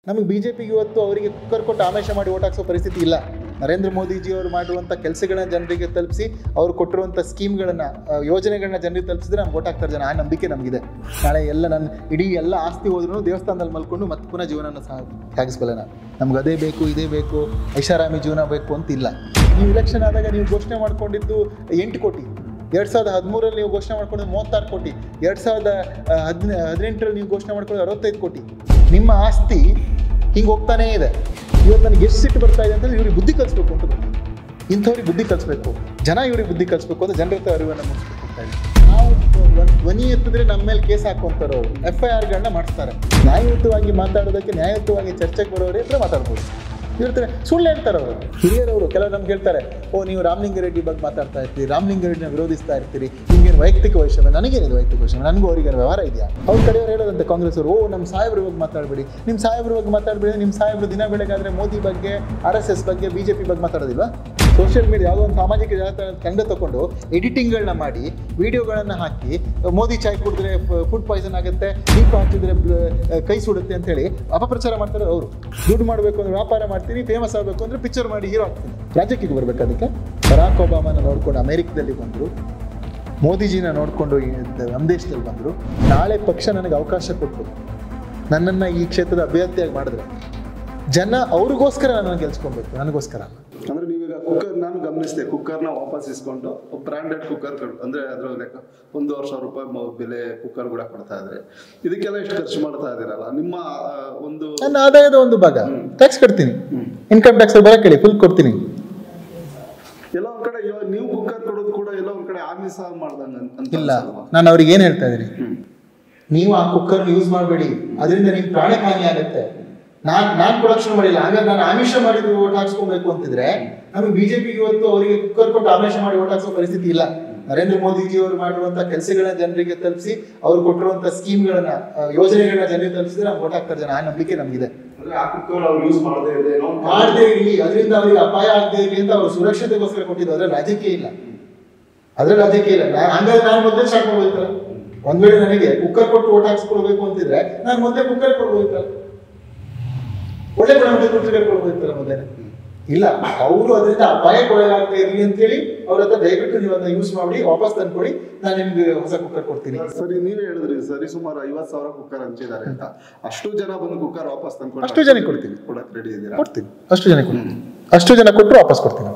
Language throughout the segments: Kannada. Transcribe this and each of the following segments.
ನಮಗೆ ಬಿ ಜೆ ಪಿಗೆ ಇವತ್ತು ಅವರಿಗೆ ಕುಕ್ಕರ್ ಕೊಟ್ಟು ಆಮೇಶ ಮಾಡಿ ಓಟ್ ಹಾಕ್ಸೋ ಪರಿಸ್ಥಿತಿ ಇಲ್ಲ ನರೇಂದ್ರ ಮೋದಿಜಿ ಅವರು ಮಾಡುವಂಥ ಕೆಲಸಗಳನ್ನ ಜನರಿಗೆ ತಲುಪಿಸಿ ಅವ್ರು ಕೊಟ್ಟಿರುವಂಥ ಸ್ಕೀಮ್ಗಳನ್ನು ಯೋಜನೆಗಳನ್ನ ಜನರಿಗೆ ತಲುಪಿಸಿದ್ರೆ ನಮ್ಗೆ ಓಟ್ ಹಾಕ್ತಾರೆ ಜನ ಆ ನಂಬಿಕೆ ನಮಗಿದೆ ನಾಳೆ ಎಲ್ಲ ನನ್ನ ಇಡೀ ಎಲ್ಲ ಆಸ್ತಿ ಹೋದ್ರೂ ದೇವಸ್ಥಾನದಲ್ಲಿ ಮಲ್ಕೊಂಡು ಮತ್ತೆ ಪುನಃ ಜೀವನನ ಸಹ ಸಾಗಿಸ್ಬಲ್ಲ ನಾನು ನಮ್ಗೆ ಅದೇ ಬೇಕು ಇದೇ ಬೇಕು ಐಷಾರಾಮಿ ಜೀವನ ಬೇಕು ಅಂತ ಇಲ್ಲ ನೀವು ಇಲೆಕ್ಷನ್ ಆದಾಗ ನೀವು ಘೋಷಣೆ ಮಾಡ್ಕೊಂಡಿದ್ದು ಎಂಟು ಕೋಟಿ ಎರಡು ಸಾವಿರದ ಹದಿಮೂರಲ್ಲಿ ನೀವು ಘೋಷಣೆ ಮಾಡ್ಕೊಂಡಿದ್ದು ಮೂವತ್ತಾರು ಕೋಟಿ ಎರಡು ಸಾವಿರದ ಹದಿನ ಹದಿನೆಂಟರಲ್ಲಿ ನೀವು ಘೋಷಣೆ ಮಾಡ್ಕೊಳ್ಳೋದು ಅರವತ್ತೈದು ಕೋಟಿ ನಿಮ್ಮ ಆಸ್ತಿ ಹಿಂಗೆ ಹೋಗ್ತಾನೇ ಇದೆ ಇವತ್ತು ನನಗೆ ಎಷ್ಟು ಸಿಟ್ಟು ಬರ್ತಾ ಇದೆ ಅಂತಂದ್ರೆ ಇವ್ರಿಗೆ ಬುದ್ಧಿ ಕಲಿಸ್ಬೇಕು ಅಂತ ಬರ್ತೀನಿ ಇಂಥವ್ರಿಗೆ ಬುದ್ಧಿ ಕಲಿಸ್ಬೇಕು ಜನ ಇವ್ರಿಗೆ ಬುದ್ಧಿ ಕಲಿಸ್ಬೇಕು ಅಂತ ಜನರ ಹತ್ರ ಅರಿವನ್ನು ಮೂಡಿಸ್ಬೇಕು ಅಂತ ಹೇಳಿ ನಾವು ಒಂದು ಧ್ವನಿ ಎತ್ತಿದ್ರೆ ನಮ್ಮ ಮೇಲೆ ಕೇಸ್ ಹಾಕೊಂತಾರೆ ಅವರು ಎಫ್ ಐ ಆರ್ಗಳನ್ನ ಮಾಡಿಸ್ತಾರೆ ನ್ಯಾಯಯುತವಾಗಿ ಮಾತಾಡೋದಕ್ಕೆ ನ್ಯಾಯಯುತವಾಗಿ ಚರ್ಚೆಗೆ ಬರೋರೇ ಹತ್ರ ಮಾತಾಡ್ಬೋದು ಹೇಳ್ತಾರೆ ಸುಳ್ಳು ಹೇಳ್ತಾರೆ ಅವರು ಹಿರಿಯರವರು ಕೆಲವರು ನಮ್ಗೆ ಹೇಳ್ತಾರೆ ಓ ನೀವು ರಾಮಲಿಂಗಾರೆಡ್ಡಿ ಬಗ್ಗೆ ಮಾತಾಡ್ತಾ ಇರ್ತೀರಿ ರಾಮಲಿಂಗಾರೆಡ್ಡಿನ ವಿರೋಧಿಸ್ತಾ ಇರ್ತೀರಿ ನಿಮ್ಗೇನು ವೈಯಕ್ತಿಕ ವೈಷಮ್ಯ ನನಗೇನಿದೆ ವೈಯಕ್ತಿಕ ವೈಷಮ್ಯ ನನಗೂ ಅವರಿಗೆ ವ್ಯವಹಾರ ಇದೆಯಾ ಅವ್ರ ಕಡೆಯವ್ರು ಹೇಳೋದಂತೆ ಕಾಂಗ್ರೆಸ್ ಅವರು ಓ ನಮ್ಮ ಸಾಹೇಬ್ರ ಬಗ್ಗೆ ಮಾತಾಡಬೇಡಿ ನಿಮ್ಮ ಸಾಹೇಬ್ರ ಬಗ್ಗೆ ಮಾತಾಡಬೇಡಿ ನಿಮ್ಮ ಸಾಹೇಬ್ರು ದಿನ ಬೆಳಗಾದ್ರೆ ಮೋದಿ ಬಗ್ಗೆ ಆರ್ ಎಸ್ ಎಸ್ ಬಗ್ಗೆ ಬಿ ಜೆ ಪಿ ಬಗ್ಗೆ ಮಾತಾಡೋದಿಲ್ವಾ ಸೋಷಿಯಲ್ ಮೀಡಿಯಾ ಯಾವುದೋ ಒಂದು ಸಾಮಾಜಿಕ ಜಾಲತಾಣ ಕಂಡ ತಗೊಂಡು ಎಡಿಟಿಂಗ್ಗಳನ್ನ ಮಾಡಿ ವಿಡಿಯೋಗಳನ್ನು ಹಾಕಿ ಮೋದಿ ಚಾಯ್ ಕುಡಿದ್ರೆ ಫುಡ್ ಪಾಯ್ಸನ್ ಆಗುತ್ತೆ ದೀಪ ಹಚ್ಚಿದ್ರೆ ಬ- ಕೈ ಸುಡುತ್ತೆ ಅಂತ ಹೇಳಿ ಅಪಪ್ರಚಾರ ಮಾಡ್ತಾರೆ ಅವರು ದುಡ್ಡು ಮಾಡಬೇಕು ಅಂದ್ರೆ ವ್ಯಾಪಾರ ಮಾಡ್ತೀನಿ ಫೇಮಸ್ ಆಗಬೇಕು ಅಂದ್ರೆ ಪಿಕ್ಚರ್ ಮಾಡಿ ಹೀರೋ ಆಗ್ತೀನಿ ರಾಜ್ಯಕ್ಕೆ ಬರ್ಬೇಕು ಅದಕ್ಕೆ ಬರಾಕ್ ಒಬಾಮನ ನೋಡ್ಕೊಂಡು ಅಮೆರಿಕದಲ್ಲಿ ಬಂದರು ಮೋದಿಜಿನ ನೋಡಿಕೊಂಡು ನಮ್ಮ ದೇಶದಲ್ಲಿ ಬಂದರು ನಾಳೆ ಪಕ್ಷ ನನಗೆ ಅವಕಾಶ ಕೊಟ್ಟು ನನ್ನನ್ನು ಈ ಕ್ಷೇತ್ರದ ಅಭ್ಯರ್ಥಿಯಾಗಿ ಮಾಡಿದ್ರೆ ಜನ ಅವ್ರಿಗೋಸ್ಕರ ನಾನು ಗೆಲ್ಸ್ಕೊಬೇಕು ನನಗೋಸ್ಕರ ಅಲ್ಲ ಅಂದ್ರೆ ನೀವೀಗ ಕುಕ್ಕರ್ ನಾನು ಗಮನಿಸಿದೆ ಕುಕ್ಕರ್ನ ವಾಪಸ್ ಇಸ್ಕೊಂಡು ಬ್ರಾಂಡೆಡ್ ಕುಕ್ಕರ್ ಅಂದ್ರೆ ಅದ್ರ ಲೆಕ್ಕ ಒಂದೂವರೆ ಸಾವಿರ ರೂಪಾಯಿ ಮ- ಬೆಲೆ ಕುಕ್ಕರ್ ಕೂಡ ಕೊಡ್ತಾ ಇದ್ರೆ ಇದಕ್ಕೆಲ್ಲ ಎಷ್ಟು ಖರ್ಚು ಮಾಡ್ತಾ ಇದ್ದೀರಲ್ಲ ನಿಮ್ಮ ಆ, ಒಂದು ನನ್ನ ಆದಾಯದ ಒಂದು ಭಾಗ ಟ್ಯಾಕ್ಸ್ ಕಟ್ತೀನಿ ಇನ್ಕಮ್ ಟ್ಯಾಕ್ಸ್ ಬರಕ್ಕೆ ಹೇಳಿ ಫುಲ್ ಕೊಡ್ತೀನಿ ಎಲ್ಲ ಒಂದ್ ಕಡೆ ಇವಾಗ ನೀವು ಕುಕ್ಕರ್ ಕೊಡೋದು ಕೂಡ ಎಲ್ಲ ಒಂದ್ ಕಡೆ ಆಮಿಷ ಮಾಡ್ದಂಗ ಅಂತ ಇಲ್ಲ ಅನ್ಸಲ್ವಾ? ನಾನು ಅವ್ರಿಗೆ ಏನು ಹೇಳ್ತಾ ಇದ್ದೀನಿ ಹ್ಮ್. ನೀವು ಆ ಕುಕ್ಕರ್ ಯೂಸ್ ಮಾಡಬೇಡಿ ಅದರಿಂದ ನಿಮ್ ಪ್ರಾಣಕ್ಕೆ ಹಾನಿ ಆಗುತ್ತೆ ನಾನ್ ನಾನ್ ಪ್ರೊಡಕ್ಷನ್ ಮಾಡಿಲ್ಲ ಹಾಗಾದ್ರೆ ನಾನು ಆಮಿಷ ಮಾಡಿದ್ರು ಓಟ್ ಹಾಕ್ಸ್ಕೊಬೇಕು ಅಂತಿದ್ರೆ ನಮಗೆ ಬಿಜೆಪಿ ಇವತ್ತು ಅವರಿಗೆ ಕುಕ್ಕರ್ ಕೊಟ್ಟು ಆಮಿಷ ಮಾಡಿ ಓಟ್ ಹಾಕ್ಸೋ ಪರಿಸ್ಥಿತಿ ಇಲ್ಲ ನರೇಂದ್ರ ಮೋದಿಜಿ ಅವರು ಮಾಡಿರುವಂತ ಕೆಲಸಗಳನ್ನ ಜನರಿಗೆ ತಲುಪಿಸಿ ಅವ್ರು ಕೊಟ್ಟಿರುವಂತ ಸ್ಕೀಮ್ಗಳನ್ನ ಯೋಜನೆಗಳನ್ನ ಜನರಿಗೆ ತಲುಪಿಸಿದ್ರೆ ನಮ್ಗೆ ಓಟ್ ಹಾಕ್ತಾರೆ ಜನ ಆ ನಂಬಿಕೆ ನಮಗಿದೆ ಅಂದ್ರೆ ಆ ಕುಕ್ಕರ್ ಅವ್ರು ಯೂಸ್ ಮಾಡದೇ ಇದೆ ಏನೋ ಒಂದು ಮಾಡದೇ ಇರಲಿ ಅದರಿಂದ ಅವರಿಗೆ ಅಪಾಯ ಆಗದೆ ಇರಲಿ ಅಂತ ಅವರು ಸುರಕ್ಷತೆಗೋಸ್ಕರ ಕೊಟ್ಟಿದ್ದು ಅದ್ರಲ್ಲಿ ರಾಜಕೀಯ ಇಲ್ಲ ಅದ್ರಲ್ಲಿ ರಾಜಕೀಯ ಇಲ್ಲ ನಾನು ಹಂಗಾದ್ರೆ ನಾನು ಮೊದಲೇ ಸ್ಟಾರ್ಟ್ ಮಾಡ್ಬೋದಿತ್ತಲ್ಲ ಒಂದ್ ವೇಳೆ ನನಗೆ ಕುಕ್ಕರ್ ಕೊಟ್ಟು ಓಟ್ ಹಾಕ್ಸ್ಕೊಳ್ಬೇಕು ಅಂತಿದ್ರೆ ನಾನು ಮೊದಲೇ ಕುಕ್ಕರ್ ಕೊಡ್ಬೋದಿತ್ತಲ್ಲ ಒಳ್ಳೆ ಗುಣಮಟ್ಟದ ಕುಕ್ಕರ್ ಕೊಡ್ಬೋದಿತ್ತಲ್ಲ ಮೊದಲೇ ಇಲ್ಲ ಅವರು ಅದರಿಂದ ಅಪಾಯಕ್ಕೊಳಗಾಗದೆ ಇರಲಿ ಅಂತೇಳಿ ಅವ್ರ ಹತ್ರ ದಯವಿಟ್ಟು ನೀವು ಅದನ್ನ ಯೂಸ್ ಮಾಡಿ ವಾಪಸ್ ತಂದ್ಕೊಡಿ ನಾನು ನಿಮ್ಗೆ ಹೊಸ ಕುಕ್ಕರ್ ಕೊಡ್ತೀನಿ ಸರಿ ನೀವೇ ಹೇಳಿದ್ರಿ ಸರಿ ಸುಮಾರು ಐವತ್ ಸಾವಿರ ಕುಕ್ಕರ್ ಹಂಚಿದ್ದಾರೆ ಅಂತ ಅಷ್ಟು ಜನ ಬಂದು ಕುಕ್ಕರ್ ವಾಪಸ್ ತಂದ್ಕೊಂಡು ಅಷ್ಟು ಜನಕ್ಕೆ ಕೊಡ್ತೀವಿ. ಕೊಡಕ್ ರೆಡಿ ಇದ್ದೀರಾ ಕೊಡ್ತೀನಿ ಅಷ್ಟು ಜನ ಕೊಡ್ತೀನಿ ಅಷ್ಟು ಜನ ಕೊಟ್ಟರು ವಾಪಸ್ ಕೊಡ್ತೀನಿ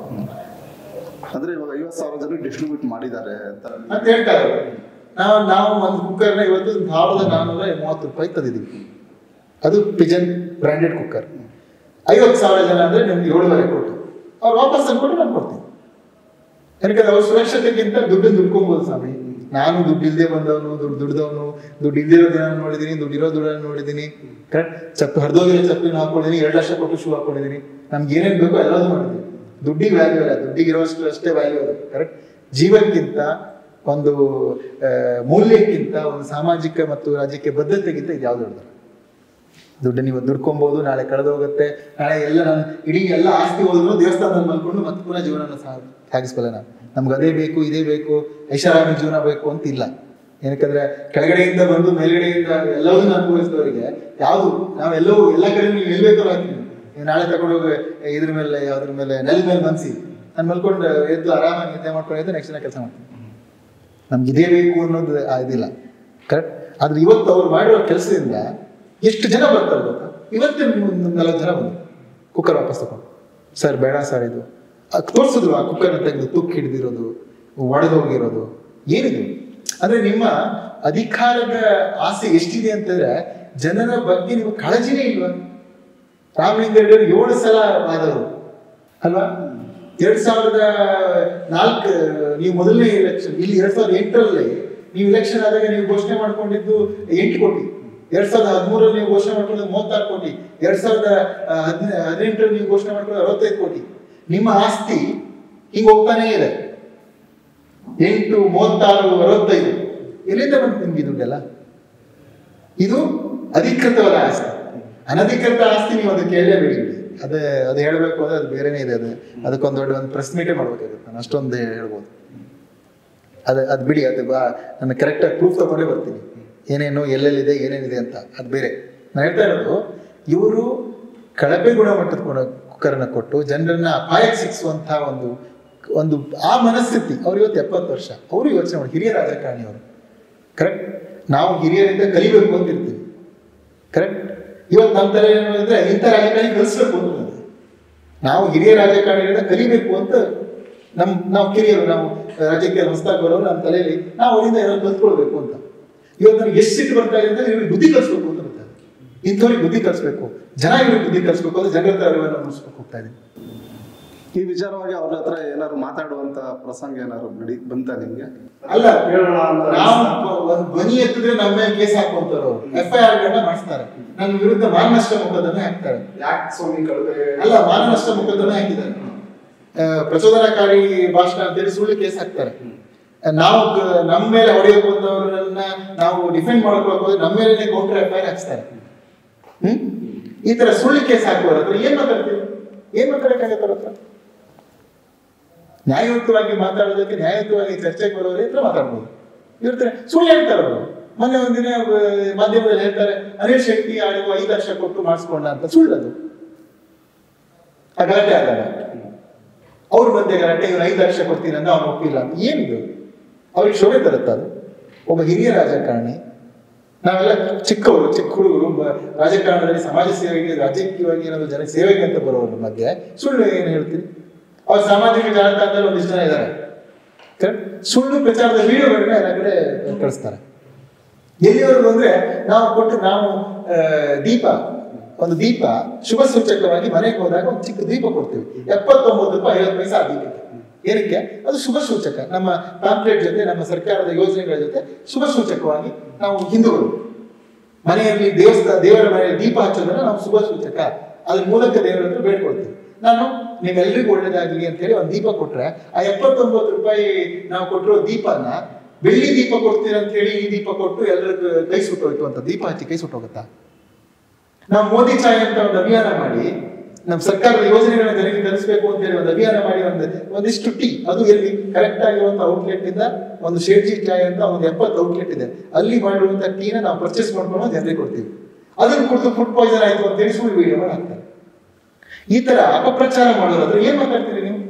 ಅಂದ್ರೆ ಇವಾಗ ಐವತ್ ಸಾವಿರ ಜನ ಡಿಸ್ಟ್ರಿಬ್ಯೂಟ್ ಮಾಡಿದ್ದಾರೆ ಅಂತ ಅಂತ ಹೇಳ್ತಾರೆ ಅವ್ರು. ನಾವು ನಾವು ಒಂದು ಕುಕ್ಕರ್ನ ಇವತ್ತು ಸಾವಿರದ ನಾನ್ನೂರ ಮೂವತ್ತು ರೂಪಾಯಿ ತಂದಿದ್ದೀವಿ ಅದು ಪಿಜನ್ ಬ್ರ್ಯಾಂಡೆಡ್ ಕುಕ್ಕರ್ ಐವತ್ತು ಸಾವಿರ ಜನ ಅಂದ್ರೆ ನಿಮ್ಗೆ ಏಳುವರೆ ಕೊಟ್ಟು ಅವ್ರು ವಾಪಸ್ ತಂದ್ಕೊಂಡು ನಾನು ಕೊಡ್ತೀನಿ ಯಾಕಂದ್ರೆ ಅವ್ರ ಸುರಕ್ಷತೆಗಿಂತ ದುಡ್ಡನ್ನು ದುಡ್ಕೊಬೋದು ಸ್ವಾಮಿ ನಾನು ದುಡ್ಡು ಇಲ್ಲದೆ ಬಂದವನು ದುಡ್ಡು ದುಡ್ದವನು ದುಡ್ಡು ಇಲ್ದಿರೋ ದಿನ ನೋಡಿದ್ದೀನಿ ದುಡ್ಡು ಇರೋ ದುಡ್ಡನ್ನು ನೋಡಿದ್ದೀನಿ ಕರೆಕ್ಟ್ ಚಪ್ಪು ಹರಿದೋಗಿರೋ ಚಪ್ಪಿನ ಹಾಕೊಂಡಿದ್ದೀನಿ ಎರಡು ಲಕ್ಷ ಕೊಟ್ಟು ಶೂ ಹಾಕೊಂಡಿದ್ದೀನಿ ನಮ್ಗೆ ಏನೇನು ಬೇಕೋ ಎಲ್ಲದೂ ಮಾಡಿದ್ದೀನಿ ದುಡ್ಡಿಗೆ ವ್ಯಾಲ್ಯೂ ಇಲ್ಲ ದುಡ್ಡಿಗೆ ಇರೋಷ್ಟು ಅಷ್ಟೇ ವ್ಯಾಲ್ಯೂ ಅದು ಕರೆಕ್ಟ್ ಜೀವಕ್ಕಿಂತ ಒಂದು ಆ, ಮೌಲ್ಯಕ್ಕಿಂತ ಒಂದು ಸಾಮಾಜಿಕ ಮತ್ತು ರಾಜ್ಯಕ್ಕೆ ಬದ್ಧತೆಗಿಂತ ಇದು ಯಾವ್ದು ದೊಡ್ಡದು ದುಡ್ಡನ್ನು ಇವತ್ತು ದುಡ್ಕೊಬೋದು ನಾಳೆ ಕಳೆದೋಗುತ್ತೆ ನಾಳೆ ಎಲ್ಲ ನಾನು ಇಡೀ ಎಲ್ಲ ಆಸ್ತಿ ಹೋದ್ರು ದೇವಸ್ಥಾನದಲ್ಲಿ ಮಲ್ಕೊಂಡು ಮತ್ತೆ ಪುನಃ ಜೀವನನ ಸಾ- ಸಾಗಿಸ್ಬಲ್ಲ ನಾನು ನಮ್ಗೆ ಅದೇ ಬೇಕು ಇದೇ ಬೇಕು ಐಷಾರಾಮಿ ಜೀವನ ಬೇಕು ಅಂತ ಇಲ್ಲ ಏನಕ್ಕಂದ್ರೆ ಕೆಳಗಡೆಯಿಂದ ಬಂದು ಮೇಲ್ಗಡೆಯಿಂದ ಎಲ್ಲವನ್ನೂ ಅನುಭವಿಸಿದವರಿಗೆ ಯಾವುದು ನಾವೆಲ್ಲವೂ ಎಲ್ಲ ಕಡೆ ನೀವು ಎಲ್ಲಿ ಬೇಕಾದ್ರೂ ಹಾಕ್ತೀವಿ ನೀವು ನಾಳೆ ತಗೊಂಡೋಗಿ ಇದ್ರ ಮೇಲೆ ಯಾವ್ದ್ರ ಮೇಲೆ ನೆಲದ ಮೇಲೆ ಮನ್ಸಿ ನಾನು ಮಲ್ಕೊಂಡು ಎದ್ದು ಆರಾಮಾಗಿ ನಿದ್ದೆ ಮಾಡ್ಕೊಂಡು ಎದ್ದು ನೆಕ್ಸ್ಟ್ ದಿನ ಕೆಲಸ ಮಾಡ್ತೀನಿ ನಮ್ಗೆ ಇದೇ ಬೇಕು ಅನ್ನೋದು ಆ ಇದಿಲ್ಲ ಕರೆಕ್ಟ್ ಆದ್ರೆ ಇವತ್ತು ಅವ್ರು ಮಾಡಿರೋ ಕೆಲಸದಿಂದ ಎಷ್ಟು ಜನ ಬರ್ತಾರೆ ಗೊತ್ತಾ ಇವತ್ತೇ ಒಂದು ನಲವತ್ತು ಜನ ಬಂದರು ಕುಕ್ಕರ್ ವಾಪಸ್ ತಗೊಂಡು ಸರ್ ಬೇಡ ಸರ್ ಇದು ಅದ್ ತೋರ್ಸಿದ್ರು ಆ ಕುಕ್ಕರ್ನ ತೆಗೆದು ತುಕ್ಕು ಹಿಡಿದಿರೋದು ಒಡೆದೋಗಿರೋದು ಏನಿದು ಅಂದ್ರೆ ನಿಮ್ಮ ಅಧಿಕಾರದ ಆಸೆ ಎಷ್ಟಿದೆ ಅಂತಂದ್ರೆ ಜನರ ಬಗ್ಗೆ ನೀವು ಕಾಳಜಿನೇ ಇಲ್ವಾ ರಾಮಲಿಂಗಾರೆಡ್ಡಿ ಏಳು ಸಲ ಆದವರು ಅಲ್ವಾ ಎರಡ್ ಸಾವಿರದ ನಾಲ್ಕು ನೀವು ಮೊದಲನೇ ಎಲೆಕ್ಷನ್ ಇಲ್ಲಿ ಎರಡ್ ಸಾವಿರದ ಎಂಟರಲ್ಲಿ ನೀವು ಎಲೆಕ್ಷನ್ ಆದಾಗ ನೀವು ಘೋಷಣೆ ಮಾಡ್ಕೊಂಡಿದ್ದು ಎಂಟು ಕೋಟಿ ಎರಡ್ ಸಾವಿರದ ಹದಿಮೂರಲ್ಲಿ ನೀವು ಘೋಷಣೆ ಮಾಡ್ಕೊಂಡಿದ್ದು ಮೂವತ್ತಾರು ಕೋಟಿ ಎರಡ್ ಸಾವಿರದ ಹದಿನ ಹದಿನೆಂಟರಲ್ಲಿ ನೀವು ಘೋಷಣೆ ಮಾಡ್ಕೊಂಡು ಅರವತ್ತೈದು ಕೋಟಿ ನಿಮ್ಮ ಆಸ್ತಿ ಹಿಂಗ್ ಹೋಗ್ತಾನೇ ಇದೆ ಎಂಟು ಮೂವತ್ತಾರು ಅರವತ್ತೈದು ಎಲ್ಲಿಂದ ಬಂತು ನಿಮ್ಗೆ ಈ ದುಡ್ಡೆಲ್ಲ ಇದು ಅಧಿಕೃತವಾದ ಆಸ್ತಿ ಅನಧಿಕೃತ ಆಸ್ತಿ ನೀವು ಅದಕ್ಕೆ ಹೇಳಲೇಬೇಡಿ ಅದೇ ಅದು ಹೇಳಬೇಕು ಅಂದ್ರೆ ಅದು ಬೇರೆನೇ ಇದೆ ಅದು ಅದಕ್ಕೊಂದು ದೊಡ್ಡ ಒಂದು ಪ್ರೆಸ್ ಮೀಟೇ ಮಾಡ್ಬೇಕಾಗುತ್ತೆ ನಾನು ಅಷ್ಟೊಂದು ಹೇಳ್ಬೋದು ಅದು ಅದು ಬಿಡಿ ಅದು ಬಾ ನಾನು ಕರೆಕ್ಟಾಗಿ ಪ್ರೂಫ್ ತಗೊಂಡೇ ಬರ್ತೀನಿ ಏನೇನು ಎಲ್ಲೆಲ್ಲಿದೆ ಏನೇನಿದೆ ಅಂತ ಅದು ಬೇರೆ ನಾನು ಹೇಳ್ತಾ ಇರೋದು ಇವರು ಕಳಪೆ ಗುಣಮಟ್ಟದ ಕುಣ- ಕುಕ್ಕರ್ನ ಕೊಟ್ಟು ಜನರನ್ನ ಅಪಾಯಕ್ಕೆ ಸಿಕ್ಕಿಸುವಂತಹ ಒಂದು ಒಂದು ಆ ಮನಸ್ಥಿತಿ ಅವ್ರು ಇವತ್ತು ಎಪ್ಪತ್ತು ವರ್ಷ ಅವರು ಯೋಚನೆ ಮಾಡಿ ಹಿರಿಯ ರಾಜಕಾರಣಿ ಅವರು ಕರೆಕ್ಟ್ ನಾವು ಹಿರಿಯರಿಂದ ಕಲಿಬೇಕು ಅಂತ ಇರ್ತೀವಿ ಕರೆಕ್ಟ್ ಇವತ್ತು ನಮ್ಮ ತಲೆ ಏನು ಅಂದ್ರೆ ಇಂಥ ರಾಜಕಾರಣಿ ಕಲಿಸ್ಬೇಕು ಅಂತ ಇದೆ. ನಾವು ಹಿರಿಯ ರಾಜಕಾರಣಿಗಳಿಂದ ಕಲಿಬೇಕು ಅಂತ ನಮ್ ನಾವು ಕಿರಿಯರು ನಾವು ರಾಜ್ಯಕ್ಕೆ ಹೊಸದಾಗಿ ಬರೋರು ನಮ್ಮ ತಲೆಯಲ್ಲಿ ನಾವು ಅವರಿಂದ ಏನೋ ಕಲ್ತ್ಕೊಳ್ಬೇಕು ಅಂತ ಇವತ್ತು ನನಗೆ ಎಷ್ಟು ಸಿಟ್ಟು ಬರ್ತಾ ಇದೆ ಅಂದ್ರೆ ಇವ್ರಿಗೆ ಬುದ್ಧಿ ಕಲಿಸ್ಬೇಕು ಅಂತ ಬರ್ತಾ ಇದೆ ಇಂಥವ್ರಿಗೆ ಬುದ್ಧಿ ಕಲಿಸ್ಬೇಕು ಜನ ಇವ್ರಿಗೆ ಬುದ್ಧಿ ಕಲಿಸ್ಬೇಕು ಅಂತ ಜನರ ಹತ್ರ ಅರಿವನ್ನು ಮೂಡಿಸ್ಬೇಕು ಹೋಗ್ತಾ ಇದ್ದೀನಿ ಈ ವಿಚಾರವಾಗಿ ಅವ್ರ ಹತ್ರ ಏನಾದ್ರು ಮಾತಾಡುವಂತ ಪ್ರಸಂಗ ಏನಾದ್ರು ನಡಿ ಬಂತ ನಿಮ್ಗೆ ಅಲ್ಲ ಕೇಳೋಣ ಅಂತ ನಾವು ಒಂದು ಧ್ವನಿ ಎತ್ತಿದ್ರೆ ನಮ್ಮ ಮೇಲೆ ಕೇಸ್ ಹಾಕುವಂತಾರ ಅವರು ಎಫ್ ಐ ಆರ್ ಗಳನ್ನ ಮಾಡಿಸ್ತಾರೆ ನನ್ನ ವಿರುದ್ಧ ಮಾನನಷ್ಟ ಮೊಕದ್ದಮೆ ಹಾಕ್ತಾರೆ ಯಾಕೆ ಸ್ವಾಮಿ ಕಳಪೆ ಅಲ್ಲ ಮಾನನಷ್ಟ ಮೊಕದ್ದಮೆ ಹಾಕಿದ್ದಾರೆ ಆ, ಪ್ರಚೋದನಕಾರಿ ಭಾಷಣ ಅಂತೇಳಿ ಸುಳ್ಳು ಕೇಸ್ ಹಾಕ್ತಾರೆ ನಾವು ಕ- ನಮ್ಮ ಮೇಲೆ ಹೊಡೆಯೋಕೆ ಬಂದವರನ್ನ ನಾವು ಡಿಫೆಂಡ್ ಮಾಡ್ಕೊಳಕ್ ಹೋದ್ರೆ ನಮ್ಮ ಮೇಲೆ ಕೌಂಟರ್ ಎಫ್ ಐ ಆರ್ ಹಾಕ್ಸ್ತಾರೆ ಹ್ಮ್ ಈ ತರ ಸುಳ್ಳು ಕೇಸ್ ಹಾಕುವರ ಹತ್ರ ಏನ್ ಮಾತಾಡ್ತೀವಿ ಏನ್ ಮಾತಾಡಕ್ಕಾಗತ್ತೆ ಅವ್ರ ಹತ್ರ ನ್ಯಾಯಯುತವಾಗಿ ಮಾತಾಡೋದಕ್ಕೆ ನ್ಯಾಯಯುತವಾಗಿ ಚರ್ಚೆಗೆ ಬರೋರ ಹತ್ರ ಮಾತಾಡ್ಬೋದು ಇರ್ತಾರೆ ಸುಳ್ಳು ಹೇಳ್ತಾರೆ ಅವರು ಮೊನ್ನೆ ಒಂದಿನ ಆ, ಮಾಧ್ಯಮದಲ್ಲಿ ಹೇಳ್ತಾರೆ ಅನಿಲ್ ಶೆಟ್ಟಿ ಆಡುವ ಐದು ಲಕ್ಷ ಕೊಟ್ಟು ಮಾಡಿಸ್ಕೊಂಡ ಅಂತ ಸುಳ್ಳದು ಆ ಗಲಾಟೆ ಆದಾಗ ಅವ್ರ ಮಧ್ಯೆ ಗಲಾಟೆ ಇವ್ರು ಐದು ಲಕ್ಷ ಕೊಡ್ತೀನಿ ಅಂತ ಅವ್ನು ಒಪ್ಪಿಲ್ಲ ಅಂತ ಏನಿದು ಅವ್ರಿಗೆ ಶೋಭೆ ತರುತ್ತ ಅದು ಒಬ್ಬ ಹಿರಿಯ ರಾಜಕಾರಣಿ ನಾವೆಲ್ಲ ಚಿಕ್ಕವರು ಚಿಕ್ಕ ಹುಡುಗರು ಬ- ರಾಜಕಾರಣದಲ್ಲಿ ಸಮಾಜ ಸೇವೆಗೆ ರಾಜಕೀಯವಾಗಿ ಏನಾದ್ರು ಜನ ಸೇವೆಗೆ ಅಂತ ಬರೋರ ಮಧ್ಯೆ ಸುಳ್ಳು ಏನು ಹೇಳ್ತೀನಿ ಅವ್ರ ಸಾಮಾಜಿಕ ಜಾಲತಾಣದಲ್ಲಿ ಒಂದಿಷ್ಟು ಜನ ಇದ್ದಾರೆ ಕರೆಕ್ಟ್? ಸುಳ್ಳು ಪ್ರಚಾರದ ವಿಡಿಯೋಗಳನ್ನ ಎಲ್ಲ ಕಡೆ ಕಳಿಸ್ತಾರೆ ಎಲ್ಲಿವರೆಗೂ ಅಂದ್ರೆ ನಾವು ಕೊಟ್ಟು ನಾವು ಆ, ದೀಪ ಒಂದು ದೀಪ ಶುಭ ಸೂಚಕವಾಗಿ ಮನೆಗೆ ಹೋದಾಗ ಒಂದು ಚಿಕ್ಕ ದೀಪ ಕೊಡ್ತೀವಿ ಎಪ್ಪತ್ತೊಂಬತ್ತು ರೂಪಾಯಿ ಐವತ್ತು ಪೈಸೆ ಆ ದೀಪಕ್ಕೆ ಏನಕ್ಕೆ ಅದು ಶುಭ ಸೂಚಕ ನಮ್ಮ ಪಾಂಪ್ಲೆಟ್ ಜೊತೆ ನಮ್ಮ ಸರ್ಕಾರದ ಯೋಜನೆಗಳ ಜೊತೆ ಶುಭ ಸೂಚಕವಾಗಿ ನಾವು ಹಿಂದೂಗಳು ಮನೆಯಲ್ಲಿ ದೇವಸ್ಥಾನ ದೇವರ ಮನೆಯಲ್ಲಿ ದೀಪ ಹಚ್ಚೋದನ್ನ ನಾವು ಶುಭ ಸೂಚಕ ಅದ್ರ ಮೂಲಕ ದೇವರ ಹತ್ರ ಬೇಡ್ಕೊಳ್ತೀವಿ ನಾನು ನಿಮ್ಮೆಲ್ಲರಿಗೂ ಒಳ್ಳೇದಾಗಲಿ ಅಂತ ಹೇಳಿ ಒಂದು ದೀಪ ಕೊಟ್ರೆ ಆ ಎಪ್ಪತ್ತೊಂಬತ್ತು ರೂಪಾಯಿ ನಾವು ಕೊಟ್ಟಿರೋ ದೀಪನ ಬೆಳ್ಳಿ ದೀಪ ಕೊಡ್ತೀರ ಅಂತ ಹೇಳಿ ಈ ದೀಪ ಕೊಟ್ಟು ಎಲ್ಲರಿಗೂ ಕೈ ಸುಟ್ಟೋಯ್ತು ಅಂತ ದೀಪ ಹಚ್ಚಿ ಕೈ ಸುಟ್ಟೋಗುತ್ತಾ ನಾವು ಮೋದಿ ಚಾಯ್ ಅಂತ ಒಂದು ಅಭಿಯಾನ ಮಾಡಿ ನಮ್ಮ ಸರ್ಕಾರದ ಯೋಜನೆಗಳನ್ನ ಜನರಿಗೆ ತಲುಪಿಸಬೇಕು ಅಂತ ಹೇಳಿ ಒಂದು ಅಭಿಯಾನ ಮಾಡಿ ಒಂದು ಒಂದಿಷ್ಟು ಟೀ ಅದು ಎಲ್ಲಿ ಕರೆಕ್ಟ್ ಆಗಿರುವಂತ ಔಟ್ಲೆಟ್ ಇಂದ ಒಂದು ಶೇಡ್ಜಿ ಚಾಯ್ ಅಂತ ಒಂದು ಎಪ್ಪತ್ತು ಔಟ್ಲೆಟ್ ಇದೆ ಅಲ್ಲಿ ಮಾಡಿರುವಂತ ಟೀನ ನಾವು ಪರ್ಚೇಸ್ ಮಾಡ್ಕೊಂಡು ಜನರಿಗೆ ಕೊಡ್ತೀವಿ ಅದನ್ನ ಕುಡಿದು ಫುಡ್ ಪಾಯ್ಸನ್ ಆಯ್ತು ಅಂತ ಹೇಳಿ ಸುಳ್ಳು ವಿಡಿಯೋ ಹಾಕ್ತಾರೆ ಈ ತರ ಅಪಪ್ರಚಾರ ಮಾಡೋದಾದ್ರೆ ಏನ್ ಮಾತಾಡ್ತೀರಿ ನೀವು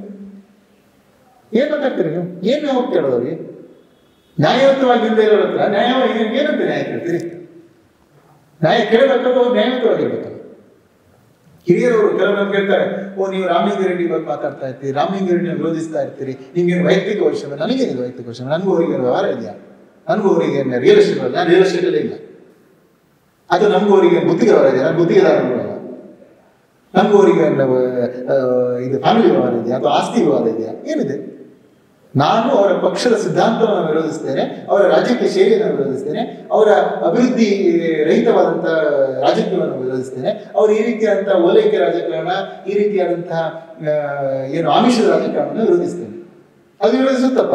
ಏನ್ ಮಾತಾಡ್ತೀರಿ ನೀವು ಏನ್ ನಾವು ಕೇಳೋದು ಅವ್ರಿಗೆ ನ್ಯಾಯಯುತವಾಗಿ ಇಲ್ಲದೆ ಇರೋರ ಹತ್ರ ನ್ಯಾಯವಾಗಿ ಏನಂತ ನ್ಯಾಯ ಕೇಳ್ತೀರಿ ನ್ಯಾಯ ಕೇಳಬೇಕಾದ್ರೆ ಅವ್ರು ನ್ಯಾಯಯುತವಾಗಿರ್ಬೇಕಲ್ಲ ಹಿರಿಯರವರು ಕೆಲವರು ನಮ್ಗೆ ಹೇಳ್ತಾರೆ ಓ ನೀವು ರಾಮಲಿಂಗ ರೆಡ್ಡಿ ಬಗ್ಗೆ ಮಾತಾಡ್ತಾ ಇರ್ತೀರಿ ರಾಮಲಿಂಗ ರೆಡ್ಡಿನ ವಿರೋಧಿಸ್ತಾ ಇರ್ತೀರಿ ನಿಮ್ಗೇನು ವೈಯಕ್ತಿಕ ವರ್ಷ ನನಗೇನಿದೆ ವೈಯಕ್ತಿಕ ವರ್ಷ ನನಗೂ ಅವರಿಗೆ ವ್ಯವಹಾರ ಇದೆಯಾ ನನಗೂ ಅವರಿಗೆ ರಿಯಲ್ ಎಸ್ಟೇಟ್ ನಾನು ರಿಯಲ್ ಎಸ್ಟೇಟ್ ಅಲ್ಲೇ ಇಲ್ಲ ಅದು ನಮಗೂ ಅವರಿಗೆ ಗುತ್ತಿಗೆ ವ್ಯವಹಾರ ಇದೆ ನಾನು ಗುತ್ತಿಗೆದಾರರು ಅಲ್ಲ ನಮಗೂ ಅವರಿಗೆ ನಾವು, ಆ, ಇದು ಫ್ಯಾಮಿಲಿ ವ್ಯವಹಾರ ಇದೆಯಾ ಅಥವಾ ಆಸ್ತಿ ವ್ಯವಹಾರ ಇದೆಯಾ ಏನಿದೆ ನಾನು ಅವರ ಪಕ್ಷದ ಸಿದ್ಧಾಂತವನ್ನು ವಿರೋಧಿಸ್ತೇನೆ ಅವರ ರಾಜಕೀಯ ಶೈಲಿಯನ್ನು ವಿರೋಧಿಸ್ತೇನೆ ಅವರ ಅಭಿವೃದ್ಧಿ ರಹಿತವಾದಂಥ ರಾಜಕೀಯವನ್ನು ವಿರೋಧಿಸ್ತೇನೆ ಅವರು ಈ ರೀತಿಯಾದಂತಹ ಓಲೈಕೆ ರಾಜಕಾರಣ ಈ ರೀತಿಯಾದಂತಹ ಆ, ಏನು ಆಮಿಷದ ರಾಜಕಾರಣವನ್ನು ವಿರೋಧಿಸ್ತೇನೆ ಅದು ವಿರೋಧಿಸುತ್ತಪ್ಪ